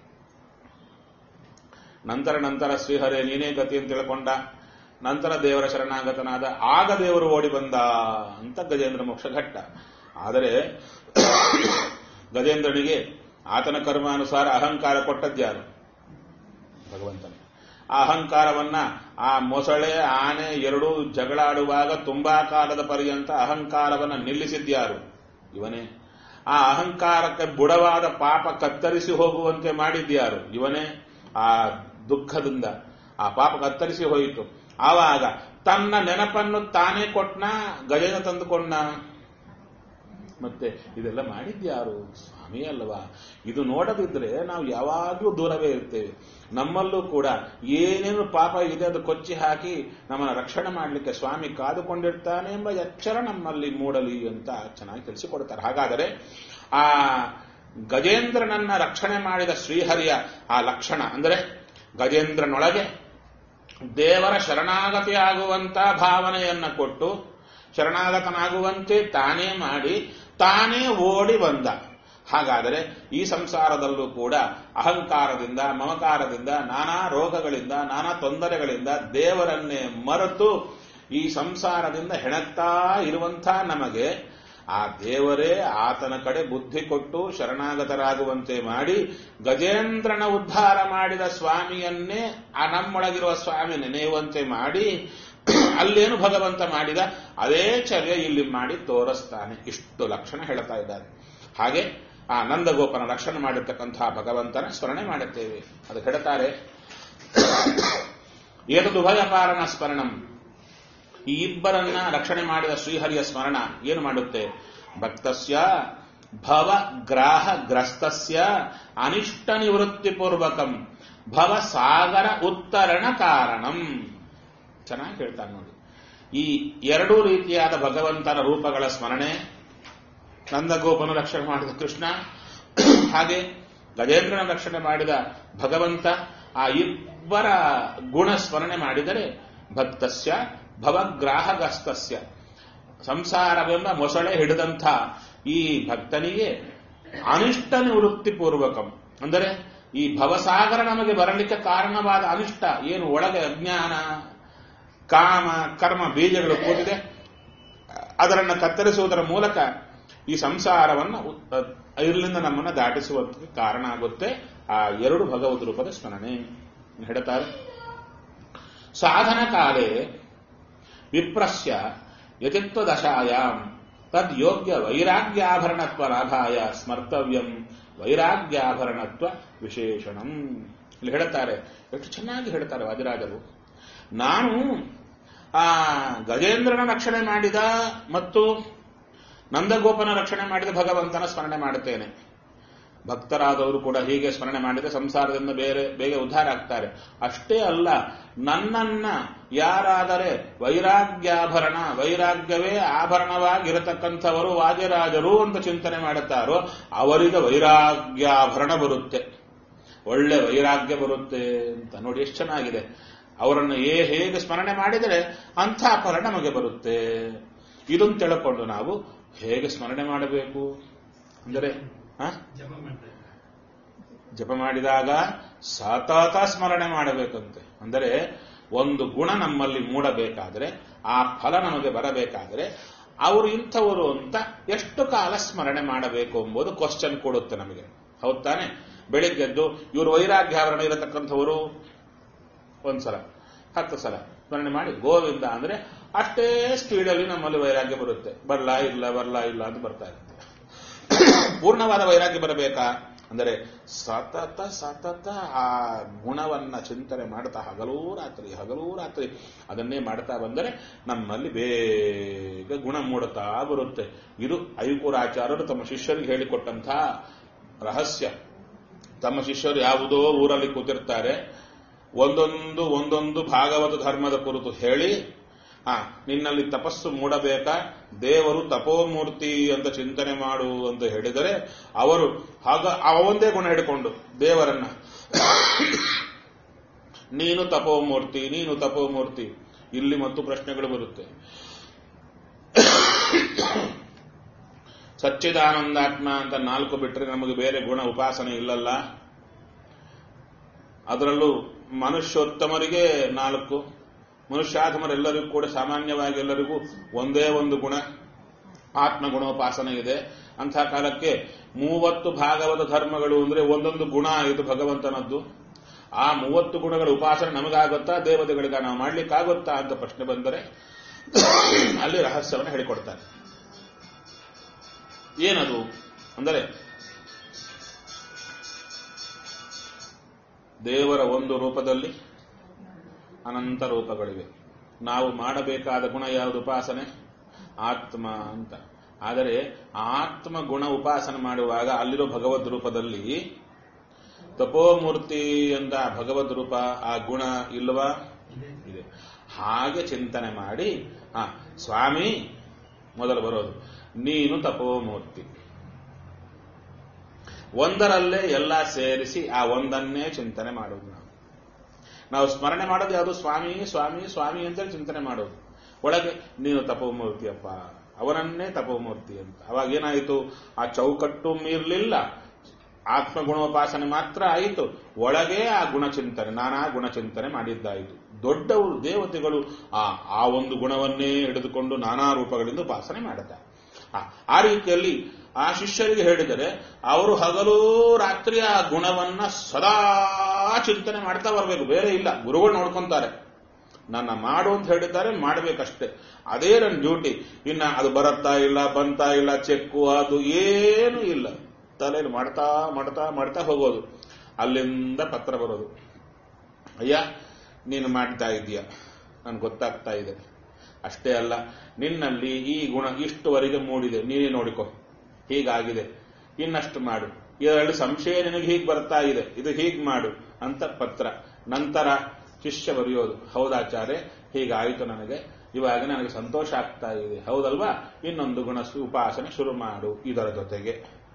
ನಂತರ ನಂತರ ಶ್ರೀಹರೇ ನೀನೇ ಗತಿ ಅಂತ ತಿಳ್ಕೊಂಡ ನಂತರ ದೇವರ ಶರಣಾಗತನಾದ ಆಗ ದೇವರು ಓಡಿ ಬಂದ ಅಂತ ಗಜೇಂದ್ರ ಮೋಕ್ಷ ಘಟ್ಟ ಆದರೆ ಗಜೇಂದ್ರನಿಗೆ ಆತನ ಕರ್ಮಾನುಸಾರ ಅಹಂಕಾರ ಕೊಟ್ಟದ್ಯಾರು ಭಗವಂತನೇ ಆ ಅಹಂಕಾರವನ್ನ ಆ ಮೊಸಳೆ ಆನೆ ಎರಡೂ ಜಗಳಾಡುವಾಗ ತುಂಬಾ ಕಾಲದ ಪರ್ಯಂತ ಅಹಂಕಾರವನ್ನ ನಿಲ್ಲಿಸಿದ್ಯಾರು ಇವನೇ ಆ ಅಹಂಕಾರಕ್ಕೆ ಬುಡವಾದ ಪಾಪ ಕತ್ತರಿಸಿ ಹೋಗುವಂತೆ ಮಾಡಿದ್ಯಾರು ಇವನೇ ಆ ದುಃಖದಿಂದ ಆ ಪಾಪ ಕತ್ತರಿಸಿ ಹೋಯಿತು ಆವಾಗ ತನ್ನ ನೆನಪನ್ನು ತಾನೇ ಕೊಟ್ನ ಗಜನ ತಂದುಕೊಂಡ ಮತ್ತೆ ಇದೆಲ್ಲ ಮಾಡಿದ್ಯಾರು ಸ್ವಾಮಿ ಅಲ್ವಾ ಇದು ನೋಡದಿದ್ರೆ ನಾವು ಯಾವಾಗಲೂ ದೂರವೇ ಇರ್ತೇವೆ ನಮ್ಮಲ್ಲೂ ಕೂಡ ಏನೇನು ಪಾಪ ಇದೆ ಅದು ಕೊಚ್ಚಿ ಹಾಕಿ ನಮ್ಮನ್ನು ರಕ್ಷಣೆ ಮಾಡಲಿಕ್ಕೆ ಸ್ವಾಮಿ ಕಾದುಕೊಂಡಿರ್ತಾನೆ ಎಂಬ ಎಚ್ಚರ ನಮ್ಮಲ್ಲಿ ಮೂಡಲಿ ಅಂತ ಚೆನ್ನಾಗಿ ತಿಳಿಸಿಕೊಡ್ತಾರೆ ಹಾಗಾದರೆ ಆ ಗಜೇಂದ್ರನನ್ನ ರಕ್ಷಣೆ ಮಾಡಿದ ಶ್ರೀಹರಿಯ ಆ ಲಕ್ಷಣ ಅಂದರೆ ಗಜೇಂದ್ರನೊಳಗೆ ದೇವರ ಶರಣಾಗತಿಯಾಗುವಂತ ಭಾವನೆಯನ್ನ ಕೊಟ್ಟು ಶರಣಾಗತನಾಗುವಂತೆ ತಾನೇ ಮಾಡಿ ತಾನೇ ಓಡಿ ಬಂದ ಹಾಗಾದರೆ ಈ ಸಂಸಾರದಲ್ಲೂ ಕೂಡ ಅಹಂಕಾರದಿಂದ ಮಮಕಾರದಿಂದ ನಾನಾ ರೋಗಗಳಿಂದ ನಾನಾ ತೊಂದರೆಗಳಿಂದ ದೇವರನ್ನೇ ಮರೆತು ಈ ಸಂಸಾರದಿಂದ ಹೆಣಕ್ತಾ ಇರುವಂಥ ನಮಗೆ ಆ ದೇವರೇ ಆತನ ಕಡೆ ಬುದ್ಧಿ ಕೊಟ್ಟು ಶರಣಾಗತರಾಗುವಂತೆ ಮಾಡಿ ಗಜೇಂದ್ರನ ಉದ್ಧಾರ ಮಾಡಿದ ಸ್ವಾಮಿಯನ್ನೇ ಆ ನಮ್ಮೊಳಗಿರುವ ಸ್ವಾಮಿ ನೆನೆಯುವಂತೆ ಮಾಡಿ ಅಲ್ಲೇನು ಭಗವಂತ ಮಾಡಿದ ಅದೇ ಚರ್ಯ ಇಲ್ಲಿ ಮಾಡಿ ತೋರಿಸ್ತಾನೆ ಇಷ್ಟು ಲಕ್ಷಣ ಹೇಳ್ತಾ ಇದ್ದಾರೆ ಹಾಗೆ ಆ ನಂದಗೋಪನ ರಕ್ಷಣೆ ಮಾಡಿರ್ತಕ್ಕಂತಹ ಭಗವಂತನ ಸ್ಮರಣೆ ಮಾಡುತ್ತೇವೆ ಅದು ಹೇಳ್ತಾರೆ ಏತದು ಭಯಪಾರಣ ಸ್ಮರಣಂ ಈ ಇಬ್ಬರನ್ನ ರಕ್ಷಣೆ ಮಾಡಿದ ಶ್ರೀಹರಿಯ ಸ್ಮರಣ ಏನು ಮಾಡುತ್ತೆ ಭಕ್ತಸ್ಯ ಭವ ಗ್ರಾಹ ಗ್ರಸ್ತಸ್ಯ ಅನಿಷ್ಟ ನಿವೃತ್ತಿ ಪೂರ್ವಕಂ ಭವ ಸಾಗರ ಉತ್ತರಣ ಕಾರಣಂ ಚೆನ್ನಾಗಿ ಹೇಳ್ತಾನೆ ನೋಡಿ ಈ ಎರಡೂ ರೀತಿಯಾದ ಭಗವಂತನ ರೂಪಗಳ ಸ್ಮರಣೆ ನಂದಗೋಪನ ರಕ್ಷಣೆ ಮಾಡಿದ ಕೃಷ್ಣ ಹಾಗೆ ಗಜೇಂದ್ರನ ರಕ್ಷಣೆ ಮಾಡಿದ ಭಗವಂತ ಆ ಇಬ್ಬರ ಗುಣ ಸ್ಮರಣೆ ಮಾಡಿದರೆ ಭಕ್ತಸ್ಯ ಭವಗ್ರಾಹಗಸ್ತಸ್ಯ ಸಂಸಾರವೆಂಬ ಮೊಸಳೆ ಹಿಡಿದಂಥ ಈ ಭಕ್ತನಿಗೆ ಅನಿಷ್ಟ ನಿವೃತ್ತಿ ಪೂರ್ವಕಂ ಅಂದರೆ ಈ ಭವಸಾಗರ ನಮಗೆ ಬರಲಿಕ್ಕೆ ಕಾರಣವಾದ ಅನಿಷ್ಟ ಏನು ಒಳಗೆ ಅಜ್ಞಾನ ಕಾಮ ಕರ್ಮ ಬೀಜಗಳು ಕೂತಿದೆ ಅದರನ್ನು ಕತ್ತರಿಸುವುದರ ಮೂಲಕ ಈ ಸಂಸಾರವನ್ನು ಇಲ್ಲಿಂದ ನಮ್ಮನ್ನು ದಾಟಿಸುವಂತ ಕಾರಣ ಆಗುತ್ತೆ ಆ ಎರಡು ಭಗವದ್ ರೂಪದ ಸ್ಮರಣೆ ಹೇಳ್ತಾರೆ ಸಾಧನ ಕಾಲೇ ವಿಪ್ರಸ್ಯ ಯತಿತ್ವದಶಾಯಾಮ್ ತದ್ ಯೋಗ್ಯ ವೈರಾಗ್ಯಾಭರಣತ್ವ ಲಾಭಾಯ ಸ್ಮರ್ತವ್ಯಂ ವೈರಾಗ್ಯಾಭರಣತ್ವ ವಿಶೇಷಣಂ ಇಲ್ಲಿ ಹೇಳ್ತಾರೆ ಎಷ್ಟು ಚೆನ್ನಾಗಿ ಹೇಳ್ತಾರೆ ವಾದಿರಾಜರು ನಾನು ಆ ಗಜೇಂದ್ರನ ರಕ್ಷಣೆ ಮಾಡಿದ ಮತ್ತು ನಂದಗೋಪನ ರಕ್ಷಣೆ ಮಾಡಿದ ಭಗವಂತನ ಸ್ಮರಣೆ ಮಾಡುತ್ತೇನೆ ಭಕ್ತರಾದವರು ಕೂಡ ಹೀಗೆ ಸ್ಮರಣೆ ಮಾಡಿದ ಸಂಸಾರದಿಂದ ಬೇರೆ ಬೇಗ ಉದ್ಧಾರ ಆಗ್ತಾರೆ ಅಷ್ಟೇ ಅಲ್ಲ ನನ್ನನ್ನ ಯಾರಾದರೆ ವೈರಾಗ್ಯಾಭರಣ ವೈರಾಗ್ಯವೇ ಆಭರಣವಾಗಿರತಕ್ಕಂಥವರು ವಾದ್ಯರಾಜರು ಅಂತ ಚಿಂತನೆ ಮಾಡುತ್ತಾರೋ ಅವರಿಗೆ ವೈರಾಗ್ಯಾಭರಣ ಬರುತ್ತೆ ಒಳ್ಳೆ ವೈರಾಗ್ಯ ಬರುತ್ತೆ ಅಂತ ನೋಡಿ ಎಷ್ಟು ಚೆನ್ನಾಗಿದೆ ಅವರನ್ನು ಏ ಹೇಗೆ ಸ್ಮರಣೆ ಮಾಡಿದರೆ ಅಂಥ ಫಲ ನಮಗೆ ಬರುತ್ತೆ ಇದನ್ನು ತಿಳ್ಕೊಂಡು ನಾವು ಹೇಗೆ ಸ್ಮರಣೆ ಮಾಡಬೇಕು ಅಂದರೆ ಜಪ ಮಾಡಿದಾಗ ಸತತ ಸ್ಮರಣೆ ಮಾಡಬೇಕಂತೆ ಅಂದರೆ ಒಂದು ಗುಣ ನಮ್ಮಲ್ಲಿ ಮೂಡಬೇಕಾದರೆ ಆ ಫಲ ನಮಗೆ ಬರಬೇಕಾದರೆ ಅವರು ಇಂಥವರು ಅಂತ ಎಷ್ಟು ಕಾಲ ಸ್ಮರಣೆ ಮಾಡಬೇಕು ಎಂಬುದು ಕ್ವಶನ್ ಕೊಡುತ್ತೆ ನಮಗೆ ಹೌದ್ ತಾನೆ ಬೆಳಿಗ್ಗೆದ್ದು ಇವರು ವೈರಾಗ್ಯಾವರಣ ಇರತಕ್ಕಂಥವರು ಒಂದ್ಸಲ ಹತ್ತು ಸಲ ಸ್ಮರಣೆ ಮಾಡಿ ಗೋವಿಂದ ಅಂದ್ರೆ ಅಷ್ಟೇ ಸ್ಪೀಡಲ್ಲಿ ನಮ್ಮಲ್ಲಿ ವೈರಾಗ್ಯ ಬರುತ್ತೆ ಬರ್ಲಾ ಇಲ್ಲ ಬರ್ಲಾ ಇಲ್ಲ ಅಂತ ಬರ್ತಾ ಇರುತ್ತೆ ಪೂರ್ಣವಾದ ವೈರಾಗ್ಯ ಬರಬೇಕಾ ಅಂದರೆ ಸತತ ಸತತ ಆ ಗುಣವನ್ನ ಚಿಂತನೆ ಮಾಡ್ತಾ ಹಗಲೂ ರಾತ್ರಿ ಹಗಲೂ ರಾತ್ರಿ ಅದನ್ನೇ ಮಾಡ್ತಾ ಬಂದರೆ ನಮ್ಮಲ್ಲಿ ಬೇಗ ಗುಣ ಮೂಡುತ್ತಾ ಬರುತ್ತೆ ಇದು ಐಕುರಾಚಾರ್ಯರು ತಮ್ಮ ಶಿಷ್ಯರಿಗೆ ಹೇಳಿಕೊಟ್ಟಂತಹ ರಹಸ್ಯ ತಮ್ಮ ಶಿಷ್ಯರು ಯಾವುದೋ ಊರಲ್ಲಿ ಕೂತಿರ್ತಾರೆ ಒಂದೊಂದು ಒಂದೊಂದು ಭಾಗವತ ಧರ್ಮದ ಕುರಿತು ಹೇಳಿ ಆ ನಿನ್ನಲ್ಲಿ ತಪಸ್ಸು ಮೂಡಬೇಕಾ ದೇವರು ತಪೋಮೂರ್ತಿ ಅಂತ ಚಿಂತನೆ ಮಾಡು ಅಂತ ಹೇಳಿದರೆ ಅವರು ಆಗ ಆ ಒಂದೇ ಗುಣ ಹಿಡ್ಕೊಂಡು ದೇವರನ್ನ ನೀನು ತಪೋಮೂರ್ತಿ ನೀನು ತಪೋಮೂರ್ತಿ ಇಲ್ಲಿ ಮತ್ತು ಪ್ರಶ್ನೆಗಳು ಬರುತ್ತೆ ಸಚ್ಚಿದಾನಂದಾತ್ಮ ಅಂತ ನಾಲ್ಕು ಬಿಟ್ಟರೆ ನಮಗೆ ಬೇರೆ ಗುಣ ಉಪಾಸನೆ ಇಲ್ಲಲ್ಲ ಅದರಲ್ಲೂ ಮನುಷ್ಯೋತ್ತಮರಿಗೆ ನಾಲ್ಕು ಮನುಷ್ಯಾತ್ಮರೆಲ್ಲರಿಗೂ ಕೂಡ ಸಾಮಾನ್ಯವಾಗಿ ಎಲ್ಲರಿಗೂ ಒಂದೇ ಒಂದು ಗುಣ ಆತ್ಮ ಗುಣೋಪಾಸನೆ ಇದೆ ಅಂಥ ಕಾಲಕ್ಕೆ ಮೂವತ್ತು ಭಾಗವತ ಧರ್ಮಗಳು ಅಂದ್ರೆ ಒಂದೊಂದು ಗುಣ ಇದು ಭಗವಂತನದ್ದು ಆ ಮೂವತ್ತು ಗುಣಗಳ ಉಪಾಸನೆ ನಮಗಾಗುತ್ತಾ ದೇವತೆಗಳಿಗ ನಾವು ಮಾಡ್ಲಿಕ್ಕಾಗುತ್ತಾ ಅಂತ ಪ್ರಶ್ನೆ ಬಂದರೆ ಅಲ್ಲಿ ರಹಸ್ಯವನ್ನು ಹೇಳಿಕೊಡ್ತಾರೆ ಏನದು ಅಂದರೆ ದೇವರ ಒಂದು ರೂಪದಲ್ಲಿ ಅನಂತ ರೂಪಗಳಿವೆ ನಾವು ಮಾಡಬೇಕಾದ ಗುಣ ಯಾವುದು ಉಪಾಸನೆ ಆತ್ಮ ಅಂತ ಆದರೆ ಆತ್ಮ ಗುಣ ಉಪಾಸನೆ ಮಾಡುವಾಗ ಅಲ್ಲಿರೋ ಭಗವದ್ ರೂಪದಲ್ಲಿ ತಪೋಮೂರ್ತಿ ಅಂತ ಭಗವದ್ ರೂಪ ಆ ಗುಣ ಇಲ್ವಾ ಇದೆ ಹಾಗೆ ಚಿಂತನೆ ಮಾಡಿ ಆ ಸ್ವಾಮಿ ಮೊದಲು ಬರೋದು ನೀನು ತಪೋಮೂರ್ತಿ ಒಂದರಲ್ಲೇ ಎಲ್ಲ ಸೇರಿಸಿ ಆ ಒಂದನ್ನೇ ಚಿಂತನೆ ಮಾಡೋದು ನಾವು ನಾವು ಸ್ಮರಣೆ ಮಾಡೋದು ಯಾವುದು ಸ್ವಾಮಿ ಸ್ವಾಮಿ ಸ್ವಾಮಿ ಅಂತೇಳಿ ಚಿಂತನೆ ಮಾಡೋದು ಒಳಗೆ ನೀನು ತಪೋಮೂರ್ತಿಯಪ್ಪ ಅವನನ್ನೇ ತಪೋಮೂರ್ತಿ ಅಂತ ಅವಾಗ ಏನಾಯಿತು ಆ ಚೌಕಟ್ಟು ಮೀರ್ಲಿಲ್ಲ ಆತ್ಮಗುಣೋಪಾಸನೆ ಮಾತ್ರ ಆಯಿತು ಒಳಗೆ ಆ ಗುಣಚಿಂತನೆ ನಾನಾ ಗುಣಚಿಂತನೆ ಮಾಡಿದ್ದಾಯಿತು ದೊಡ್ಡವರು ದೇವತೆಗಳು ಆ ಆ ಒಂದು ಗುಣವನ್ನೇ ಹಿಡಿದುಕೊಂಡು ನಾನಾ ರೂಪಗಳಿಂದ ಉಪಾಸನೆ ಮಾಡುತ್ತಾರೆ ಆ ರೀತಿಯಲ್ಲಿ ಆ ಶಿಷ್ಯರಿಗೆ ಹೇಳಿದರೆ ಅವರು ಹಗಲು ರಾತ್ರಿ ಆ ಗುಣವನ್ನ ಸದಾ ಚಿಂತನೆ ಮಾಡ್ತಾ ಬರಬೇಕು ಬೇರೆ ಇಲ್ಲ ಗುರುಗಳು ನೋಡ್ಕೊಂತಾರೆ ನನ್ನ ಮಾಡು ಅಂತ ಹೇಳಿದ್ದಾರೆ ಮಾಡಬೇಕಷ್ಟೇ ಅದೇ ನನ್ನ ಡ್ಯೂಟಿ ಇನ್ನ ಅದು ಬರತ್ತಾ ಇಲ್ಲ ಬಂತಾ ಇಲ್ಲ ಚೆಕ್ಕು ಅದು ಏನೂ ಇಲ್ಲ ತಲೆಯಲ್ಲಿ ಮಾಡ್ತಾ ಮಾಡ್ತಾ ಮಾಡ್ತಾ ಹೋಗೋದು ಅಲ್ಲಿಂದ ಪತ್ರ ಬರೋದು ಅಯ್ಯ ನೀನು ಮಾಡ್ತಾ ಇದೀಯ ನನ್ಗೆ ಗೊತ್ತಾಗ್ತಾ ಇದೆ ಅಷ್ಟೇ ಅಲ್ಲ ನಿನ್ನಲ್ಲಿ ಈ ಗುಣ ಇಷ್ಟುವರೆಗೆ ಮೂಡಿದೆ ನೀನೇ ನೋಡಿಕೊ ಹೀಗಾಗಿದೆ ಇನ್ನಷ್ಟು ಮಾಡು ಇದರಲ್ಲಿ ಸಂಶಯ ನಿನಗೆ ಹೀಗೆ ಬರ್ತಾ ಇದೆ ಇದು ಹೀಗೆ ಮಾಡು ಅಂತ ಪತ್ರ ನಂತರ ಶಿಷ್ಯ ಬರೆಯೋದು ಹೌದಾಚಾರ್ಯ ಹೀಗಾಯಿತು ನನಗೆ ಇವಾಗ ನನಗೆ ಸಂತೋಷ ಆಗ್ತಾ ಇದೆ ಹೌದಲ್ವಾ ಇನ್ನೊಂದು ಗುಣ ಉಪಾಸನೆ ಶುರು ಮಾಡು ಇದರ ಜೊತೆಗೆ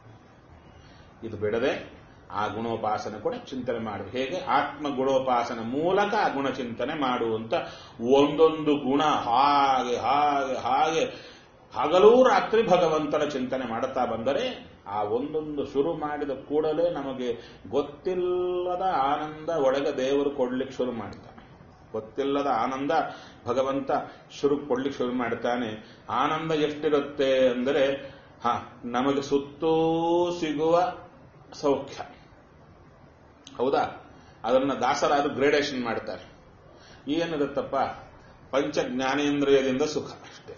ಇದು ಬಿಡದೆ ಆ ಗುಣೋಪಾಸನೆ ಕೂಡ ಚಿಂತನೆ ಮಾಡು ಹೇಗೆ ಆತ್ಮ ಗುಣೋಪಾಸನೆ ಮೂಲಕ ಆ ಗುಣ ಚಿಂತನೆ ಮಾಡುವಂತ ಒಂದೊಂದು ಗುಣ ಹಾಗೆ ಹಾಗೆ ಹಾಗೆ ಹಗಲೂ ರಾತ್ರಿ ಭಗವಂತನ ಚಿಂತನೆ ಮಾಡುತ್ತಾ ಬಂದರೆ ಆ ಒಂದೊಂದು ಶುರು ಮಾಡಿದ ಕೂಡಲೇ ನಮಗೆ ಗೊತ್ತಿಲ್ಲದ ಆನಂದ ಒಳಗೆ ದೇವರು ಕೊಡ್ಲಿಕ್ಕೆ ಶುರು ಮಾಡ್ತಾನೆ ಗೊತ್ತಿಲ್ಲದ ಆನಂದ ಭಗವಂತ ಶುರು ಕೊಡ್ಲಿಕ್ಕೆ ಶುರು ಮಾಡ್ತಾನೆ ಆನಂದ ಎಷ್ಟಿರುತ್ತೆ ಅಂದರೆ ಹ ನಮಗೆ ಸುತ್ತೂ ಸಿಗುವ ಸೌಖ್ಯ ಹೌದಾ ಅದನ್ನ ದಾಸರಾದ ಗ್ರೇಡೇಷನ್ ಮಾಡ್ತಾರೆ ಏನಿರುತ್ತಪ್ಪ ಪಂಚ ಜ್ಞಾನೇಂದ್ರಿಯದಿಂದ ಸುಖ ಅಷ್ಟೇ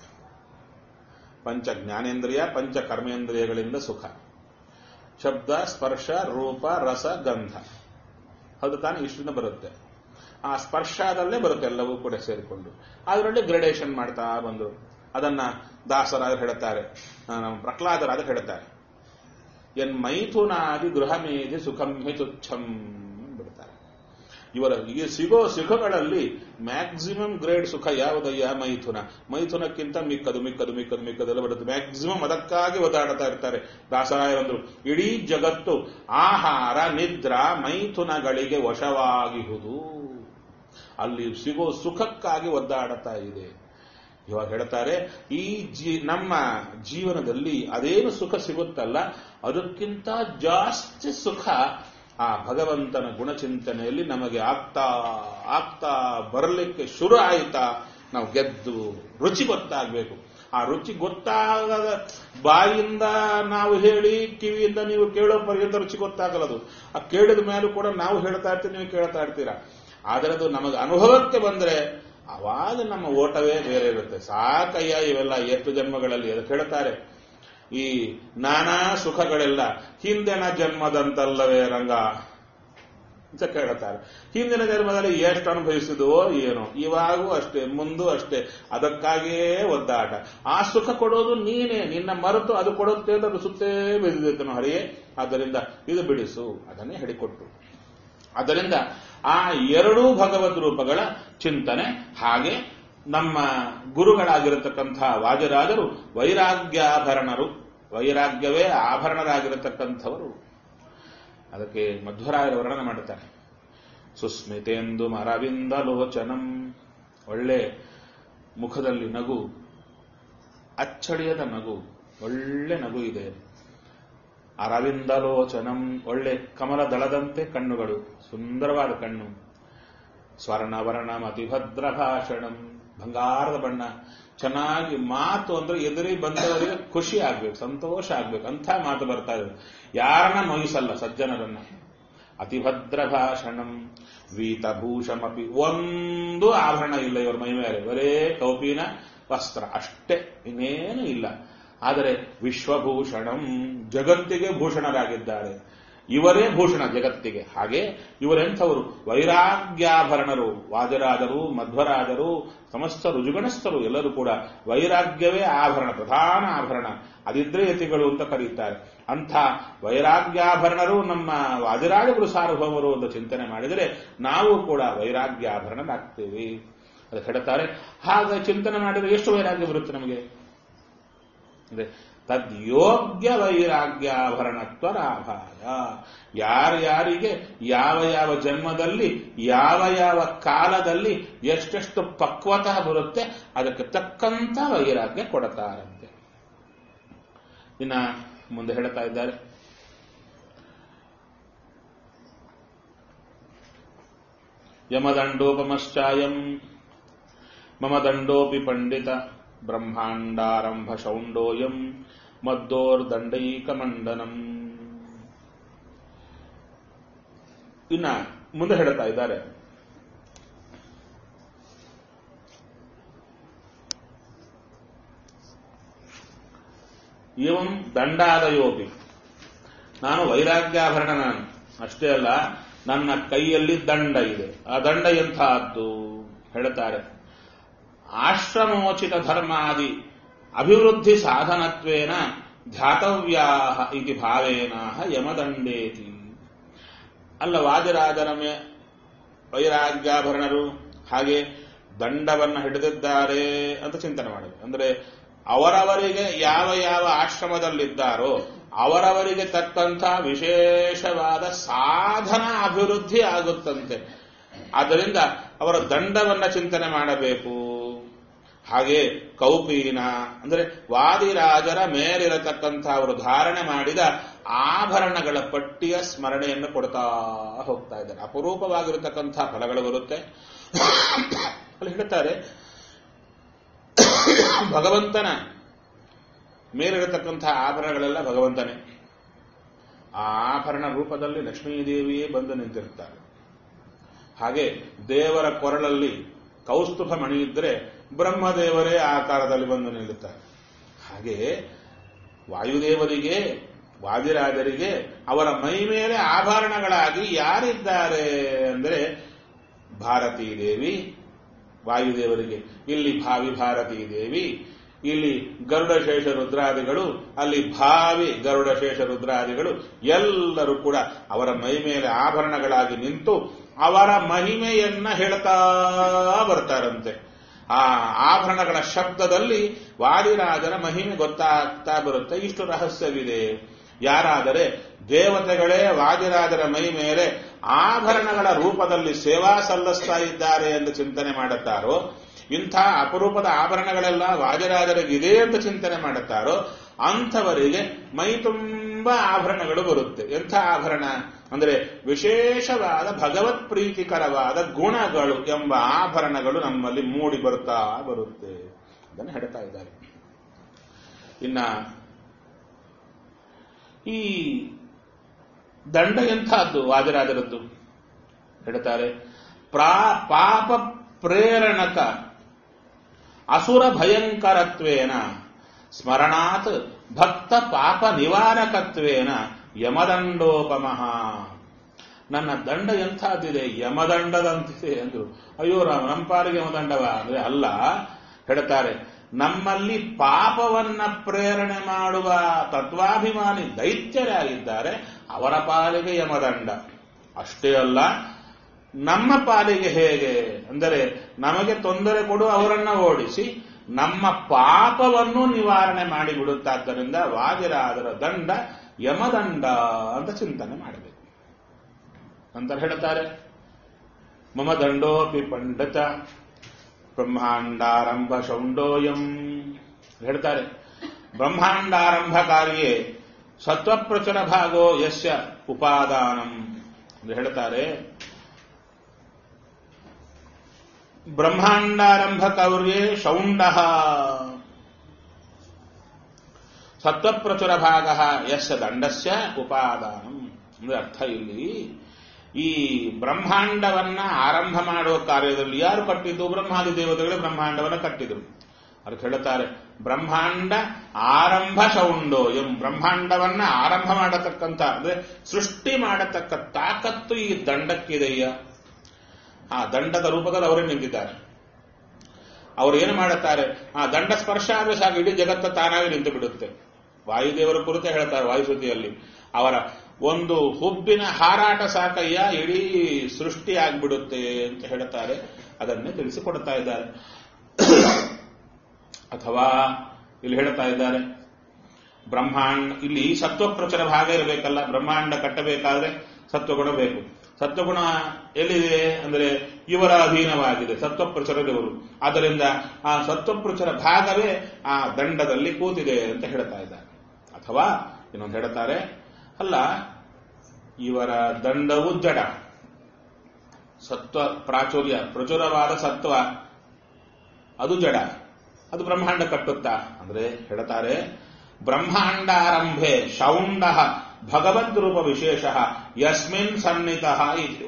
ಪಂಚ ಜ್ಞಾನೇಂದ್ರಿಯ ಪಂಚ ಕರ್ಮೇಂದ್ರಿಯಗಳಿಂದ ಸುಖ ಶಬ್ದ ಸ್ಪರ್ಶ ರೂಪ ರಸ ಗಂಧ ಅದು ತಾನೇ ಇಷ್ಟದಿಂದ ಬರುತ್ತೆ ಆ ಸ್ಪರ್ಶದಲ್ಲೇ ಬರುತ್ತೆ ಎಲ್ಲವೂ ಕೂಡ ಸೇರಿಕೊಂಡು ಅದರಲ್ಲಿ ಗ್ರೇಡೇಷನ್ ಮಾಡ್ತಾ ಬಂದರು ಅದನ್ನ ದಾಸರಾದ ಹೇಳ್ತಾರೆ ನಮ್ಮ ಪ್ರಹ್ಲಾದರಾದ ಹೇಳ್ತಾರೆ ಎನ್ ಮೈಥುನಾದಿ ಗೃಹಮೇಧಿ ಸುಖಂ ಹಿ ತುಚ್ಛಂ ಬಿಡ್ತಾರೆ ಇವರ ಈ ಸಿಗೋ ಸುಖಗಳಲ್ಲಿ ಮ್ಯಾಕ್ಸಿಮಮ್ ಗ್ರೇಡ್ ಸುಖ ಯಾವುದಯ್ಯ ಮೈಥುನ ಮೈಥುನಕ್ಕಿಂತ ಮಿಕ್ಕದು ಮಿಕ್ಕದು ಮಿಕ್ಕದು ಮಿಕ್ಕದೆಲ್ಲ ಬರುತ್ತೆ ಮ್ಯಾಕ್ಸಿಮಮ್ ಅದಕ್ಕಾಗಿ ಒದಾಡ್ತಾ ಇರ್ತಾರೆ ದಾಸರಾಯರಂದ್ರು ಇಡೀ ಜಗತ್ತು ಆಹಾರ ನಿದ್ರಾ ಮೈಥುನಗಳಿಗೆ ವಶವಾಗಿಹುದು ಅಲ್ಲಿ ಸಿಗೋ ಸುಖಕ್ಕಾಗಿ ಒದ್ದಾಡುತ್ತಾ ಇದೆ ಇವಾಗ ಹೇಳ್ತಾರೆ ಈ ಜೀ ನಮ್ಮ ಜೀವನದಲ್ಲಿ ಅದೇನು ಸುಖ ಸಿಗುತ್ತಲ್ಲ ಅದಕ್ಕಿಂತ ಜಾಸ್ತಿ ಸುಖ ಆ ಭಗವಂತನ ಗುಣಚಿಂತನೆಯಲ್ಲಿ ನಮಗೆ ಆಗ್ತಾ ಆಗ್ತಾ ಬರಲಿಕ್ಕೆ ಶುರು ಆಯಿತಾ ನಾವು ಗೆದ್ದು ರುಚಿ ಗೊತ್ತಾಗಬೇಕು ಆ ರುಚಿ ಗೊತ್ತಾಗದ ಬಾಯಿಂದ ನಾವು ಹೇಳಿ ಕಿವಿಯಿಂದ ನೀವು ಕೇಳೋ ಪರ್ಯಂತ ರುಚಿ ಗೊತ್ತಾಗಲ್ಲದು ಆ ಕೇಳಿದ ಮೇಲೂ ಕೂಡ ನಾವು ಹೇಳ್ತಾ ಇರ್ತೀವಿ ನೀವು ಕೇಳ್ತಾ ಇರ್ತೀರಾ ಆದರೆ ಅದು ನಮಗೆ ಅನುಭವಕ್ಕೆ ಬಂದರೆ ಅವಾಗ ನಮ್ಮ ಓಟವೇ ಬೇರೆ ಇರುತ್ತೆ ಸಾಕಯ್ಯ ಇವೆಲ್ಲ ಎಷ್ಟು ಜನ್ಮಗಳಲ್ಲಿ ಅದಕ್ಕೆ ಹೇಳ್ತಾರೆ ಈ ನಾನಾ ಸುಖಗಳೆಲ್ಲ ಹಿಂದಿನ ಜನ್ಮದಂತಲ್ಲವೇ ರಂಗ ಅಂತ ಕೇಳ್ತಾರೆ ಹಿಂದಿನ ಜನ್ಮದಲ್ಲಿ ಎಷ್ಟು ಅನುಭವಿಸಿದವೋ ಏನೋ ಇವಾಗೂ ಅಷ್ಟೇ ಮುಂದೂ ಅಷ್ಟೇ ಅದಕ್ಕಾಗಿಯೇ ಒದ್ದಾಟ ಆ ಸುಖ ಕೊಡೋದು ನೀನೇ ನಿನ್ನ ಮರೆತು ಅದು ಕೊಡುತ್ತೆ ಅಂತ ಅದು ಸುತ್ತೇ ಬೆಳೆದಿದ್ದನು ಹರಿಯೇ ಆದ್ದರಿಂದ ಇದು ಬಿಡಿಸು ಅದನ್ನೇ ಹೇಳಿಕೊಟ್ಟು ಆದ್ದರಿಂದ ಆ ಎರಡೂ ಭಗವದ್ ರೂಪಗಳ ಚಿಂತನೆ ಹಾಗೆ ನಮ್ಮ ಗುರುಗಳಾಗಿರತಕ್ಕಂಥ ವಾಜರಾಜರು ವೈರಾಗ್ಯಾಭರಣರು ವೈರಾಗ್ಯವೇ ಆಭರಣರಾಗಿರತಕ್ಕಂಥವರು ಅದಕ್ಕೆ ಮಧ್ವರಾಯರ ವರ್ಣನೆ ಮಾಡುತ್ತಾರೆ ಸುಸ್ಮಿತೆಂದು ಮರವಿಂದ ಲೋಚನಂ ಒಳ್ಳೆ ಮುಖದಲ್ಲಿ ನಗು ಅಚ್ಚಳಿಯದ ನಗು ಒಳ್ಳೆ ನಗು ಇದೆ ಅರವಿಂದಲೋಚನಂ ಒಳ್ಳೆ ಕಮಲ ದಳದಂತೆ ಕಣ್ಣುಗಳು ಸುಂದರವಾದ ಕಣ್ಣು ಸ್ವರ್ಣವರ್ಣ ಮತಿಭದ್ರ ಭಾಷಣಂ ಬಂಗಾರದ ಬಣ್ಣ ಚೆನ್ನಾಗಿ ಮಾತು ಅಂದ್ರೆ ಎದುರಿ ಬಂದವರಿಗೆ ಖುಷಿ ಆಗ್ಬೇಕು ಸಂತೋಷ ಆಗ್ಬೇಕು ಅಂಥ ಮಾತು ಬರ್ತಾ ಇದೆ ಯಾರನ್ನ ನೋಯಿಸಲ್ಲ ಸಜ್ಜನರನ್ನ ಅತಿಭದ್ರ ಭಾಷಣಂ ವೀತಭೂಷಮಪಿ ಒಂದು ಆಭರಣ ಇಲ್ಲ ಇವರ ಮೈ ಮೇಲೆ ಬರೇ ಕೌಪಿನ ವಸ್ತ್ರ ಅಷ್ಟೇ ಇನ್ನೇನು ಇಲ್ಲ ಆದರೆ ವಿಶ್ವಭೂಷಣಂ ಜಗತ್ತಿಗೆ ಭೂಷಣರಾಗಿದ್ದಾರೆ ಇವರೇ ಭೂಷಣ ಜಗತ್ತಿಗೆ ಹಾಗೆ ಇವರೆಂಥವರು ವೈರಾಗ್ಯಾಭರಣರು ವಾಜರಾಜರು ಮಧ್ವರಾಜರು ಸಮಸ್ತ ರುಜುಗಣಸ್ಥರು ಎಲ್ಲರೂ ಕೂಡ ವೈರಾಗ್ಯವೇ ಆಭರಣ ಪ್ರಧಾನ ಆಭರಣ ಅದಿದ್ರೆ ಯತಿಗಳು ಅಂತ ಕರೀತಾರೆ ಅಂಥ ವೈರಾಗ್ಯಾಭರಣರು ನಮ್ಮ ವಾಜರಾಜಗುರು ಸಾರ್ವಭೌಮರು ಅಂತ ಚಿಂತನೆ ಮಾಡಿದರೆ ನಾವು ಕೂಡ ವೈರಾಗ್ಯಾಭರಣರಾಗ್ತೇವೆ ಅದಕ್ಕೆ ಹೇಳ್ತಾರೆ ಹಾಗೆ ಚಿಂತನೆ ಮಾಡಿದರೆ ಎಷ್ಟು ವೈರಾಗ್ಯ ಬರುತ್ತೆ ನಮಗೆ ಅಂದ್ರೆ ತದ್ಯೋಗ್ಯ ವೈರಾಗ್ಯಾಭರಣತ್ವ ಲಾಭಾಯ ಯಾರ್ಯಾರಿಗೆ ಯಾವ ಯಾವ ಜನ್ಮದಲ್ಲಿ ಯಾವ ಯಾವ ಕಾಲದಲ್ಲಿ ಎಷ್ಟೆಷ್ಟು ಪಕ್ವತಃ ಬರುತ್ತೆ ಅದಕ್ಕೆ ತಕ್ಕಂತ ವೈರಾಗ್ಯ ಕೊಡತಾರಂತೆ ಇನ್ನ ಮುಂದೆ ಹೇಳ್ತಾ ಇದ್ದಾರೆ ಯಮದಂಡೋಪಮಶ್ಚಾಯಂ ಮಮ ದಂಡೋಪಿ ಪಂಡಿತ ಬ್ರಹ್ಮಾಂಡಾರಂಭ ಶೌಂಡೋಯಂ ಮದ್ದೋರ್ದಂಡೈಕಮಂಡನಂ ಇನ್ನ ಮುಂದೆ ಹೇಳ್ತಾ ಇದ್ದಾರೆ ಇವಂ ದಂಡಾದಯೋಪಿ ನಾನು ವೈರಾಗ್ಯಾಭರಣ ನಾನು ಅಷ್ಟೇ ಅಲ್ಲ ನನ್ನ ಕೈಯಲ್ಲಿ ದಂಡ ಇದೆ ಆ ದಂಡ ಎಂಥದ್ದು ಹೇಳ್ತಾರೆ ಆಶ್ರಮೋಚಿತ ಧರ್ಮಾದಿ ಅಭಿವೃದ್ಧಿ ಸಾಧನತ್ವೇನ ಧ್ಯಾತವ್ಯಾ ಇತಿ ಭಾವೇನ ಯಮದಂಡೇತಿ ಅಲ್ಲ ವಾದಿರಾಜರ ಮೇ ವೈರಾಗ್ಯಾಭರಣರು ಹಾಗೆ ದಂಡವನ್ನು ಹಿಡಿದಿದ್ದಾರೆ ಅಂತ ಚಿಂತನೆ ಮಾಡಿದೆ ಅಂದ್ರೆ ಅವರವರಿಗೆ ಯಾವ ಯಾವ ಆಶ್ರಮದಲ್ಲಿದ್ದಾರೋ ಅವರವರಿಗೆ ತಕ್ಕಂಥ ವಿಶೇಷವಾದ ಸಾಧನ ಅಭಿವೃದ್ಧಿ ಆಗುತ್ತಂತೆ ಆದ್ದರಿಂದ ಅವರ ದಂಡವನ್ನ ಚಿಂತನೆ ಮಾಡಬೇಕು ಹಾಗೆ ಕೌಪೀನ ಅಂದ್ರೆ ವಾದಿರಾಜರ ಮೇಲಿರತಕ್ಕಂಥ ಅವರು ಧಾರಣೆ ಮಾಡಿದ ಆಭರಣಗಳ ಪಟ್ಟಿಯ ಸ್ಮರಣೆಯನ್ನು ಕೊಡ್ತಾ ಹೋಗ್ತಾ ಇದ್ದಾರೆ ಅಪರೂಪವಾಗಿರತಕ್ಕಂಥ ಫಲಗಳು ಬರುತ್ತೆ ಅಲ್ಲಿ ಹೇಳ್ತಾರೆ ಭಗವಂತನ ಮೇಲಿರತಕ್ಕಂಥ ಆಭರಣಗಳೆಲ್ಲ ಭಗವಂತನೇ ಆ ಆಭರಣ ರೂಪದಲ್ಲಿ ಲಕ್ಷ್ಮೀದೇವಿಯೇ ಬಂದು ನಿಂತಿರ್ತಾರೆ ಹಾಗೆ ದೇವರ ಕೊರಳಲ್ಲಿ ಕೌಸ್ತುಭ ಮಣಿ ಇದ್ರೆ ಬ್ರಹ್ಮದೇವರೇ ಆಕಾರದಲ್ಲಿ ಬಂದು ನಿಲ್ಲುತ್ತಾರೆ ಹಾಗೆ ವಾಯುದೇವರಿಗೆ ವಾದಿರಾಜರಿಗೆ ಅವರ ಮೈ ಮೇಲೆ ಆಭರಣಗಳಾಗಿ ಯಾರಿದ್ದಾರೆ ಅಂದರೆ ಭಾರತೀ ದೇವಿ ವಾಯುದೇವರಿಗೆ ಇಲ್ಲಿ ಭಾವಿ ಭಾರತೀ ದೇವಿ ಇಲ್ಲಿ ಗರುಡಶೇಷ ರುದ್ರಾದಿಗಳು ಅಲ್ಲಿ ಭಾವಿ ಗರುಡಶೇಷ ರುದ್ರಾದಿಗಳು ಎಲ್ಲರೂ ಕೂಡ ಅವರ ಮೈ ಮೇಲೆ ಆಭರಣಗಳಾಗಿ ನಿಂತು ಅವರ ಮಹಿಮೆಯನ್ನ ಹೇಳ್ತಾ ಬರ್ತಾರಂತೆ ಆ ಆಭರಣಗಳ ಶಬ್ದದಲ್ಲಿ ವಾದಿರಾಜರ ಮಹಿಮೆ ಗೊತ್ತಾಗ್ತಾ ಬರುತ್ತೆ ಇಷ್ಟು ರಹಸ್ಯವಿದೆ ಯಾರಾದರೆ ದೇವತೆಗಳೇ ವಾದಿರಾಜರ ಮೈ ಮೇಲೆ ಆಭರಣಗಳ ರೂಪದಲ್ಲಿ ಸೇವಾ ಸಲ್ಲಿಸ್ತಾ ಇದ್ದಾರೆ ಎಂದು ಚಿಂತನೆ ಮಾಡುತ್ತಾರೋ ಇಂಥ ಅಪರೂಪದ ಆಭರಣಗಳೆಲ್ಲ ವಾಜರಾಜರಿಗಿದೆ ಅಂತ ಚಿಂತನೆ ಮಾಡುತ್ತಾರೋ ಅಂಥವರಿಗೆ ಮೈ ತುಂಬ ಆಭರಣಗಳು ಬರುತ್ತೆ ಎಂಥ ಆಭರಣ ಅಂದರೆ ವಿಶೇಷವಾದ ಭಗವತ್ ಪ್ರೀತಿಕರವಾದ ಗುಣಗಳು ಎಂಬ ಆಭರಣಗಳು ನಮ್ಮಲ್ಲಿ ಮೂಡಿ ಬರುತ್ತಾ ಬರುತ್ತೆ ಅದನ್ನು ಹೇಳ್ತಾ ಇದ್ದಾರೆ ಇನ್ನ ಈ ದಂಡ ಎಂಥದ್ದು ವಾಜರಾಜರದ್ದು ಹೇಳ್ತಾರೆ ಪ್ರಾ ಪಾಪ ಪ್ರೇರಣಕ ಅಸುರ ಭಯಂಕರತ್ವೇನ ಸ್ಮರಣಾತ್ ಭಕ್ತ ಪಾಪ ನಿವಾರಕತ್ವೇನ ಯಮದಂಡೋಪಮಃ ನನ್ನ ದಂಡ ಎಂಥದ್ದಿದೆ ಯಮದಂಡದಂತಿದೆ ಅಂದ್ರು ಅಯ್ಯೋ ರಾಮ ನಮ್ಮ ಪಾಲಿಗೆ ಯಮದಂಡವ ಅಂದ್ರೆ ಅಲ್ಲ ಹೇಳ್ತಾರೆ ನಮ್ಮಲ್ಲಿ ಪಾಪವನ್ನ ಪ್ರೇರಣೆ ಮಾಡುವ ತತ್ವಾಭಿಮಾನಿ ದೈತ್ಯರಾಗಿದ್ದಾರೆ ಅವರ ಪಾಲಿಗೆ ಯಮದಂಡ ಅಷ್ಟೇ ಅಲ್ಲ ನಮ್ಮ ಪಾಲಿಗೆ ಹೇಗೆ ಅಂದರೆ ನಮಗೆ ತೊಂದರೆ ಕೊಡು ಅವರನ್ನ ಓಡಿಸಿ ನಮ್ಮ ಪಾಪವನ್ನು ನಿವಾರಣೆ ಮಾಡಿಬಿಡುತ್ತಾದ್ದರಿಂದ ವಾದಿರಾದರ ದಂಡ ಯಮದಂಡ ಅಂತ ಚಿಂತನೆ ಮಾಡಬೇಕು ನಂತರ ಹೇಳ್ತಾರೆ ಮಮ ದಂಡೋಪಿ ಪಂಡತ ಬ್ರಹ್ಮಾಂಡಾರಂಭ ಶೌಂಡೋಯಂ ಹೇಳ್ತಾರೆ ಬ್ರಹ್ಮಾಂಡಾರಂಭಕಾರಿಯೇ ಸತ್ವಪ್ರಚುರ ಭಾಗೋ ಯಸ್ಯ ಉಪಾದಾನಂ ಎಂದು ಹೇಳ್ತಾರೆ ಬ್ರಹ್ಮಾಂಡಾರಂಭ ಕೌರ್ಯೇ ಶೌಂಡ ಸತ್ವಪ್ರಚುರ ಭಾಗ ಯಸ್ಯ ದಂಡಸ್ಯ ಉಪಾದಾನಂ ಅಂದ್ರೆ ಅರ್ಥ ಇಲ್ಲಿ ಈ ಬ್ರಹ್ಮಾಂಡವನ್ನ ಆರಂಭ ಮಾಡುವ ಕಾರ್ಯದಲ್ಲಿ ಯಾರು ಕಟ್ಟಿದ್ದು ಬ್ರಹ್ಮಾದಿ ದೇವತೆಗಳೇ ಬ್ರಹ್ಮಾಂಡವನ್ನ ಕಟ್ಟಿದ್ರು ಅದಕ್ಕೆ ಹೇಳ್ತಾರೆ ಬ್ರಹ್ಮಾಂಡ ಆರಂಭ ಶೌಂಡೋ ಎಂ ಬ್ರಹ್ಮಾಂಡವನ್ನ ಆರಂಭ ಮಾಡತಕ್ಕಂತ ಅಂದ್ರೆ ಸೃಷ್ಟಿ ಮಾಡತಕ್ಕ ತಾಕತ್ತು ಈ ದಂಡಕ್ಕಿದೆಯ ಆ ದಂಡದ ರೂಪದಲ್ಲಿ ಅವರೇ ನಿಂತಿದ್ದಾರೆ ಅವರು ಏನು ಮಾಡುತ್ತಾರೆ ಆ ದಂಡ ಸ್ಪರ್ಶ ಆದರೆ ಸಾಕು ಇಡೀ ಜಗತ್ತ ತಾನಾಗಿ ನಿಂತು ಬಿಡುತ್ತೆ ವಾಯುದೇವರ ಕುರಿತೇ ಹೇಳ್ತಾರೆ ವಾಯುಸುದ್ದಿಯಲ್ಲಿ ಅವರ ಒಂದು ಹುಬ್ಬಿನ ಹಾರಾಟ ಸಾಕಯ್ಯ ಇಡೀ ಸೃಷ್ಟಿ ಆಗ್ಬಿಡುತ್ತೆ ಅಂತ ಹೇಳ್ತಾರೆ ಅದನ್ನೇ ತಿಳಿಸಿಕೊಡ್ತಾ ಇದ್ದಾರೆ ಅಥವಾ ಇಲ್ಲಿ ಹೇಳ್ತಾ ಇದ್ದಾರೆ ಬ್ರಹ್ಮಾಂಡ ಇಲ್ಲಿ ಸತ್ವಪ್ರಚುರ ಭಾಗ ಇರಬೇಕಲ್ಲ ಬ್ರಹ್ಮಾಂಡ ಕಟ್ಟಬೇಕಾದ್ರೆ ಸತ್ವಗುಣ ಬೇಕು ಸತ್ವಗುಣ ಎಲ್ಲಿದೆ ಅಂದರೆ ಇವರ ಅಧೀನವಾಗಿದೆ ಸತ್ವಪ್ರಚುರದವರು ಆದ್ದರಿಂದ ಆ ಸತ್ವಪ್ರಚುರ ಭಾಗವೇ ಆ ದಂಡದಲ್ಲಿ ಕೂತಿದೆ ಅಂತ ಹೇಳ್ತಾ ಇದ್ದಾರೆ ಅಥವಾ ಇನ್ನೊಂದು ಹೇಳ್ತಾರೆ ಅಲ್ಲ ಇವರ ದಂಡವು ಜಡ ಸತ್ವ ಪ್ರಾಚುರ್ಯ ಪ್ರಚುರವಾದ ಸತ್ವ ಅದು ಜಡ ಅದು ಬ್ರಹ್ಮಾಂಡ ಕಟ್ಟುತ್ತಾ ಅಂದ್ರೆ ಹೇಳ್ತಾರೆ ಬ್ರಹ್ಮಾಂಡಾರಂಭೆ ಶೌಂಡ ಭಗವದ್ರೂಪ ವಿಶೇಷ ಯಸ್ಮಿನ್ ಸನ್ನಿತ ಇದಿವ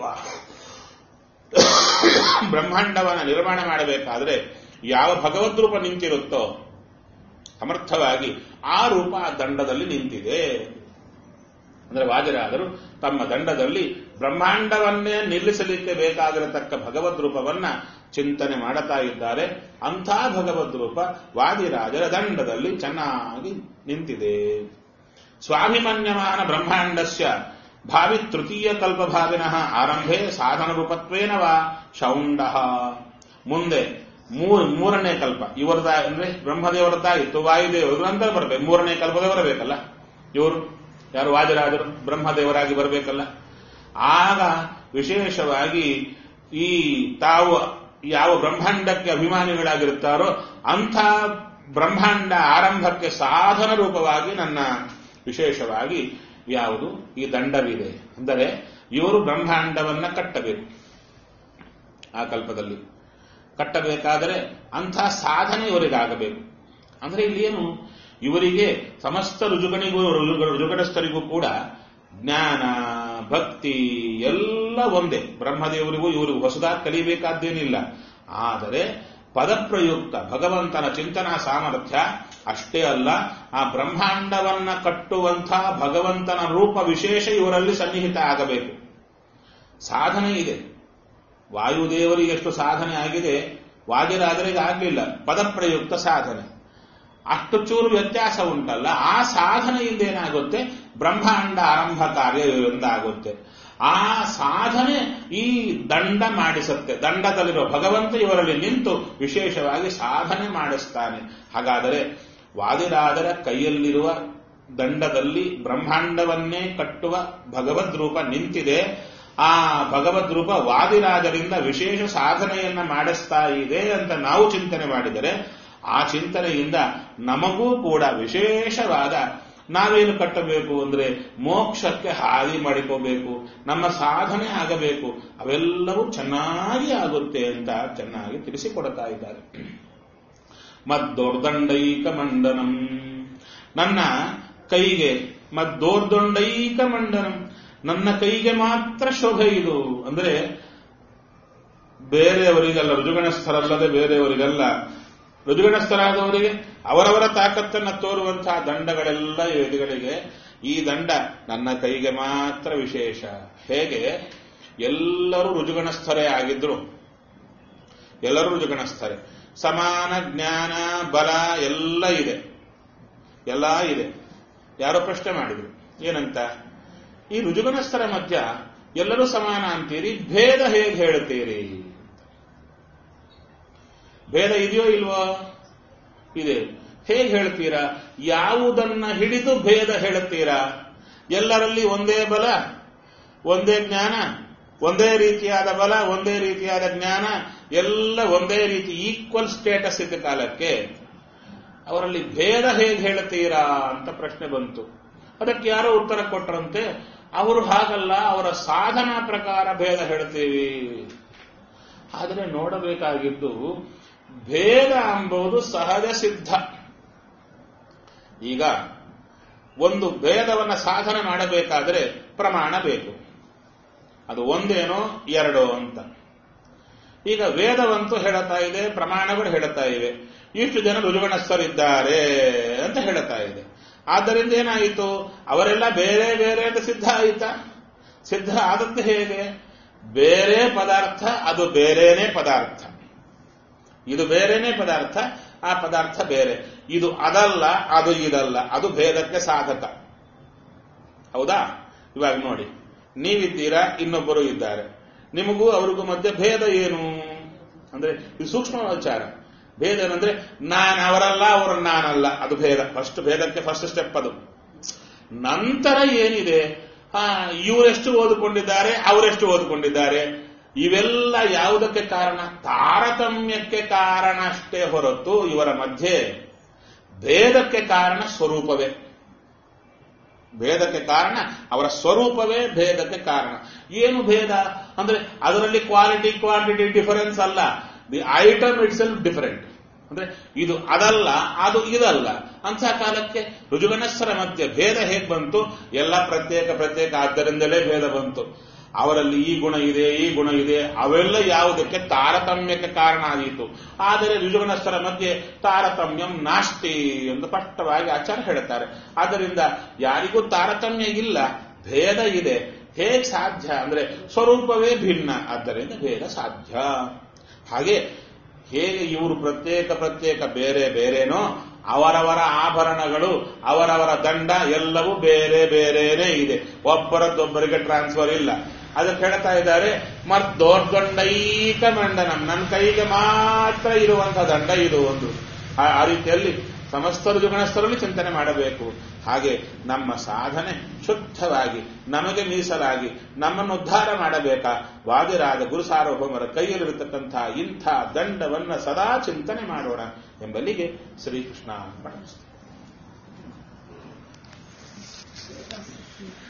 ಬ್ರಹ್ಮಾಂಡವನ್ನು ನಿರ್ಮಾಣ ಮಾಡಬೇಕಾದ್ರೆ ಯಾವ ಭಗವದ್ರೂಪ ನಿಂತಿರುತ್ತೋ ಸಮರ್ಥವಾಗಿ ಆ ರೂಪ ಆ ದಂಡದಲ್ಲಿ ನಿಂತಿದೆ ಅಂದ್ರೆ ವಾಜರಾದರು ತಮ್ಮ ದಂಡದಲ್ಲಿ ಬ್ರಹ್ಮಾಂಡವನ್ನೇ ನಿಲ್ಲಿಸಲಿಕ್ಕೆ ಬೇಕಾಗಿರತಕ್ಕ ಭಗವದ್ ರೂಪವನ್ನ ಚಿಂತನೆ ಮಾಡುತ್ತಾ ಇದ್ದಾರೆ ಅಂಥ ಭಗವದ್ ರೂಪ ವಾದಿರಾಜರ ದಂಡದಲ್ಲಿ ಚೆನ್ನಾಗಿ ನಿಂತಿದೆ ಸ್ವಾಭಿಮನ್ಯಮಾನ ಬ್ರಹ್ಮಾಂಡಸ್ಯ ಭಾವಿ ತೃತೀಯ ಕಲ್ಪಭಾವಿನಃ ಆರಂಭೆ ಸಾಧನ ರೂಪತ್ವೇನ ವಾ ಶೌಂಡ ಮುಂದೆ ಮೂರ್ ಮೂರನೇ ಕಲ್ಪ ಇವರದ ಅಂದ್ರೆ ಬ್ರಹ್ಮದೇವರದ್ದಾಗಿತ್ತು ವಾಯುದೇವರು ನಂತರ ಬರಬೇಕು ಮೂರನೇ ಕಲ್ಪದ ಬರಬೇಕಲ್ಲ ಇವರು ಯಾರು ವಾಜರಾಜರು ಬ್ರಹ್ಮದೇವರಾಗಿ ಬರಬೇಕಲ್ಲ ಆಗ ವಿಶೇಷವಾಗಿ ಈ ತಾವು ಯಾವ ಬ್ರಹ್ಮಾಂಡಕ್ಕೆ ಅಭಿಮಾನಿಗಳಾಗಿರುತ್ತಾರೋ ಅಂಥ ಬ್ರಹ್ಮಾಂಡ ಆರಂಭಕ್ಕೆ ಸಾಧನ ರೂಪವಾಗಿ ನನ್ನ ವಿಶೇಷವಾಗಿ ಯಾವುದು ಈ ದಂಡವಿದೆ ಅಂದರೆ ಇವರು ಬ್ರಹ್ಮಾಂಡವನ್ನ ಕಟ್ಟಬೇಕು ಆ ಕಲ್ಪದಲ್ಲಿ ಕಟ್ಟಬೇಕಾದರೆ ಅಂಥ ಸಾಧನೆ ಇವರಿಗಾಗಬೇಕು ಅಂದ್ರೆ ಇಲ್ಲೇನು ಇವರಿಗೆ ಸಮಸ್ತ ರುಜುಗಣಿಗೂ ರುಜುಗಣಸ್ಥರಿಗೂ ಕೂಡ ಜ್ಞಾನ ಭಕ್ತಿ ಎಲ್ಲ ಒಂದೇ ಬ್ರಹ್ಮದೇವರಿಗೂ ಇವರಿಗೂ ಹೊಸದಾಗಿ ಕಲಿಬೇಕಾದ್ದೇನಿಲ್ಲ ಆದರೆ ಪದಪ್ರಯುಕ್ತ ಭಗವಂತನ ಚಿಂತನಾ ಸಾಮರ್ಥ್ಯ ಅಷ್ಟೇ ಅಲ್ಲ ಆ ಬ್ರಹ್ಮಾಂಡವನ್ನ ಕಟ್ಟುವಂಥ ಭಗವಂತನ ರೂಪ ವಿಶೇಷ ಇವರಲ್ಲಿ ಸನ್ನಿಹಿತ ಆಗಬೇಕು ಸಾಧನೆ ಇದೆ ವಾಯುದೇವರಿಗೆ ಎಷ್ಟು ಸಾಧನೆ ಆಗಿದೆ ವಾಜರಾಜರಿಗೆ ಆಗಲಿಲ್ಲ ಪದಪ್ರಯುಕ್ತ ಸಾಧನೆ ಅಷ್ಟು ಚೂರು ವ್ಯತ್ಯಾಸ ಉಂಟಲ್ಲ ಆ ಸಾಧನೆಯಿಂದ ಏನಾಗುತ್ತೆ ಬ್ರಹ್ಮಾಂಡ ಆರಂಭ ಕಾರ್ಯ ಒಂದಾಗುತ್ತೆ ಆ ಸಾಧನೆ ಈ ದಂಡ ಮಾಡಿಸುತ್ತೆ ದಂಡದಲ್ಲಿರುವ ಭಗವಂತ ಇವರಲ್ಲಿ ನಿಂತು ವಿಶೇಷವಾಗಿ ಸಾಧನೆ ಮಾಡಿಸ್ತಾನೆ ಹಾಗಾದರೆ ವಾದಿರಾದರ ಕೈಯಲ್ಲಿರುವ ದಂಡದಲ್ಲಿ ಬ್ರಹ್ಮಾಂಡವನ್ನೇ ಕಟ್ಟುವ ಭಗವದ್ ರೂಪ ನಿಂತಿದೆ ಆ ಭಗವದ್ ರೂಪ ವಾದಿರಾಜರಿಂದ ವಿಶೇಷ ಸಾಧನೆಯನ್ನ ಮಾಡಿಸ್ತಾ ಇದೆ ಅಂತ ನಾವು ಚಿಂತನೆ ಮಾಡಿದರೆ ಆ ಚಿಂತನೆಯಿಂದ ನಮಗೂ ಕೂಡ ವಿಶೇಷವಾದ ನಾವೇನು ಕಟ್ಟಬೇಕು ಅಂದ್ರೆ ಮೋಕ್ಷಕ್ಕೆ ಹಾದಿ ಮಾಡಿಕೋಬೇಕು ನಮ್ಮ ಸಾಧನೆ ಆಗಬೇಕು ಅವೆಲ್ಲವೂ ಚೆನ್ನಾಗಿ ಆಗುತ್ತೆ ಅಂತ ಚೆನ್ನಾಗಿ ತಿಳಿಸಿಕೊಡ್ತಾ ಇದ್ದಾರೆ ಮದ್ದೋರ್ದಂಡೈಕ ಮಂಡನಂ ನನ್ನ ಕೈಗೆ ಮದ್ದೋರ್ದೊಂಡೈಕ ಮಂಡನಂ ನನ್ನ ಕೈಗೆ ಮಾತ್ರ ಶೋಭೆ ಇದು ಅಂದ್ರೆ ಬೇರೆಯವರಿಗೆಲ್ಲ ರುಜುಗಣಸ್ಥರಲ್ಲದೆ ಬೇರೆಯವರಿಗೆಲ್ಲ ಋಜುಗಣಸ್ಥರಾದವರಿಗೆ ಅವರವರ ತಾಕತ್ತನ್ನು ತೋರುವಂತಹ ದಂಡಗಳೆಲ್ಲ ಎದುಗಳಿಗೆ ಈ ದಂಡ ನನ್ನ ಕೈಗೆ ಮಾತ್ರ ವಿಶೇಷ ಹೇಗೆ ಎಲ್ಲರೂ ರುಜುಗಣಸ್ಥರೇ ಆಗಿದ್ರು ಎಲ್ಲರೂ ರುಜುಗಣಸ್ಥರೇ ಸಮಾನ ಜ್ಞಾನ ಬಲ ಎಲ್ಲ ಇದೆ ಎಲ್ಲ ಇದೆ ಯಾರೋ ಪ್ರಶ್ನೆ ಮಾಡಿದ್ರು ಏನಂತ ಈ ರುಜುಗಣಸ್ಥರ ಮಧ್ಯ ಎಲ್ಲರೂ ಸಮಾನ ಅಂತೀರಿ ಭೇದ ಹೇಗೆ ಹೇಳುತ್ತೀರಿ ಭೇದ ಇದೆಯೋ ಇಲ್ವೋ ಇದೆ ಹೇಗೆ ಹೇಳ್ತೀರಾ ಯಾವುದನ್ನ ಹಿಡಿದು ಭೇದ ಹೇಳುತ್ತೀರಾ ಎಲ್ಲರಲ್ಲಿ ಒಂದೇ ಬಲ ಒಂದೇ ಜ್ಞಾನ ಒಂದೇ ರೀತಿಯಾದ ಬಲ ಒಂದೇ ರೀತಿಯಾದ ಜ್ಞಾನ ಎಲ್ಲ ಒಂದೇ ರೀತಿ ಈಕ್ವಲ್ ಸ್ಟೇಟಸ್ ಇದ್ದ ಕಾಲಕ್ಕೆ ಅವರಲ್ಲಿ ಭೇದ ಹೇಗೆ ಹೇಳುತ್ತೀರಾ ಅಂತ ಪ್ರಶ್ನೆ ಬಂತು ಅದಕ್ಕೆ ಯಾರೋ ಉತ್ತರ ಕೊಟ್ಟರಂತೆ ಅವರು ಹಾಗಲ್ಲ ಅವರ ಸಾಧನಾ ಪ್ರಕಾರ ಭೇದ ಹೇಳ್ತೀವಿ ಆದರೆ ನೋಡಬೇಕಾಗಿದ್ದು ಭೇದ ಎಂಬುದು ಸಹಜ ಸಿದ್ಧ ಈಗ ಒಂದು ಭೇದವನ್ನ ಸಾಧನೆ ಮಾಡಬೇಕಾದರೆ ಪ್ರಮಾಣ ಬೇಕು ಅದು ಒಂದೇನೋ ಎರಡೋ ಅಂತ ಈಗ ವೇದವಂತೂ ಹೇಳುತ್ತಾ ಇದೆ ಪ್ರಮಾಣಗಳು ಹೇಳುತ್ತಾ ಇವೆ ಇಷ್ಟು ಜನ ರುಜುಗಣಸ್ಥರಿದ್ದಾರೆ ಅಂತ ಹೇಳುತ್ತಾ ಇದೆ ಆದ್ದರಿಂದ ಏನಾಯಿತು ಅವರೆಲ್ಲ ಬೇರೆ ಬೇರೆ ಅಂತ ಸಿದ್ಧ ಆಯಿತಾ ಸಿದ್ಧ ಆದದ್ದು ಹೇಗೆ ಬೇರೆ ಪದಾರ್ಥ ಅದು ಬೇರೇನೇ ಪದಾರ್ಥ ಇದು ಬೇರೆನೇ ಪದಾರ್ಥ ಆ ಪದಾರ್ಥ ಬೇರೆ ಇದು ಅದಲ್ಲ ಅದು ಇದಲ್ಲ ಅದು ಭೇದಕ್ಕೆ ಸಾಧಕ ಹೌದಾ ಇವಾಗ ನೋಡಿ ನೀವಿದ್ದೀರಾ ಇನ್ನೊಬ್ಬರು ಇದ್ದಾರೆ ನಿಮಗೂ ಅವ್ರಿಗೂ ಮಧ್ಯೆ ಭೇದ ಏನು ಅಂದ್ರೆ ಇದು ಸೂಕ್ಷ್ಮ ವಿಚಾರ ಭೇದ ಏನಂದ್ರೆ ನಾನು ಅವರಲ್ಲ ಅವರು ನಾನಲ್ಲ ಅದು ಭೇದ ಫಸ್ಟ್ ಭೇದಕ್ಕೆ ಫಸ್ಟ್ ಸ್ಟೆಪ್ ಅದು ನಂತರ ಏನಿದೆ ಆ ಇವರೆಷ್ಟು ಓದಿಕೊಂಡಿದ್ದಾರೆ ಅವರೆಷ್ಟು ಓದಿಕೊಂಡಿದ್ದಾರೆ ಇವೆಲ್ಲ ಯಾವುದಕ್ಕೆ ಕಾರಣ ತಾರತಮ್ಯಕ್ಕೆ ಕಾರಣ ಅಷ್ಟೇ ಹೊರತು ಇವರ ಮಧ್ಯೆ ಭೇದಕ್ಕೆ ಕಾರಣ ಸ್ವರೂಪವೇ ಭೇದಕ್ಕೆ ಕಾರಣ ಅವರ ಸ್ವರೂಪವೇ ಭೇದಕ್ಕೆ ಕಾರಣ ಏನು ಭೇದ ಅಂದ್ರೆ ಅದರಲ್ಲಿ ಕ್ವಾಲಿಟಿ ಕ್ವಾಂಟಿಟಿ ಡಿಫರೆನ್ಸ್ ಅಲ್ಲ the item itself different ಅಂದ್ರೆ ಇದು ಅದಲ್ಲ ಅದು ಇದಲ್ಲ ಅಂತ ಕಾಲಕ್ಕೆ ರುಜುಗಣಸ್ಥರ ಮಧ್ಯೆ ಭೇದ ಹೇಗೆ ಬಂತು ಎಲ್ಲ ಪ್ರತ್ಯೇಕ ಪ್ರತ್ಯೇಕ ಆದ್ದರಿಂದಲೇ ಭೇದ ಬಂತು ಅವರಲ್ಲಿ ಈ ಗುಣ ಇದೆ ಈ ಗುಣ ಇದೆ ಅವೆಲ್ಲ ಯಾವುದಕ್ಕೆ ತಾರತಮ್ಯಕ್ಕೆ ಕಾರಣ ಆದೀತು ಆದರೆ ರುಜುಗಣಸ್ಥರ ಮಧ್ಯೆ ತಾರತಮ್ಯಂ ನಾಸ್ತಿ ಎಂದು ಸ್ಪಷ್ಟವಾಗಿ ಆಚಾರ ಹೇಳುತ್ತಾರೆ ಆದ್ದರಿಂದ ಯಾರಿಗೂ ತಾರತಮ್ಯ ಇಲ್ಲ ಭೇದ ಇದೆ ಹೇಗೆ ಸಾಧ್ಯ ಅಂದ್ರೆ ಸ್ವರೂಪವೇ ಭಿನ್ನ ಆದ್ದರಿಂದ ಭೇದ ಸಾಧ್ಯ ಹಾಗೆ ಹೇಗೆ ಇವರು ಪ್ರತ್ಯೇಕ ಪ್ರತ್ಯೇಕ ಬೇರೆ ಬೇರೆನೋ ಅವರವರ ಆಭರಣಗಳು ಅವರವರ ದಂಡ ಎಲ್ಲವೂ ಬೇರೆ ಬೇರೆನೇ ಇದೆ ಒಬ್ಬರದ್ದೊಬ್ಬರಿಗೆ ಟ್ರಾನ್ಸ್ಫರ್ ಇಲ್ಲ ಅದಕ್ಕೆ ಹೇಳ್ತಾ ಇದ್ದಾರೆ ಮರ್ದೋರ್ದಂಡೈಕ ಮಂಡನಂ ನನ್ನ ಕೈಗೆ ಮಾತ್ರ ಇರುವಂತಹ ದಂಡ ಇದು ಒಂದು ಆ ಆ ರೀತಿಯಲ್ಲಿ ಸಮಸ್ತ ರುಜುಗಣಸ್ಥರಲ್ಲಿ ಚಿಂತನೆ ಮಾಡಬೇಕು ಹಾಗೆ ನಮ್ಮ ಸಾಧನೆ ಶುದ್ಧವಾಗಿ ನಮಗೆ ಮೀಸಲಾಗಿ ನಮ್ಮನ್ನು ಉದ್ಧಾರ ಮಾಡಬೇಕಾ ವಾದಿರಾದ ಗುರು ಸಾರ್ವಭೌಮರ ಕೈಯಲ್ಲಿರತಕ್ಕಂಥ ಇಂಥ ದಂಡವನ್ನ ಸದಾ ಚಿಂತನೆ ಮಾಡೋಣ ಎಂಬಲ್ಲಿಗೆ ಶ್ರೀಕೃಷ್ಣ ಪಡಿಸ್ತಾರೆ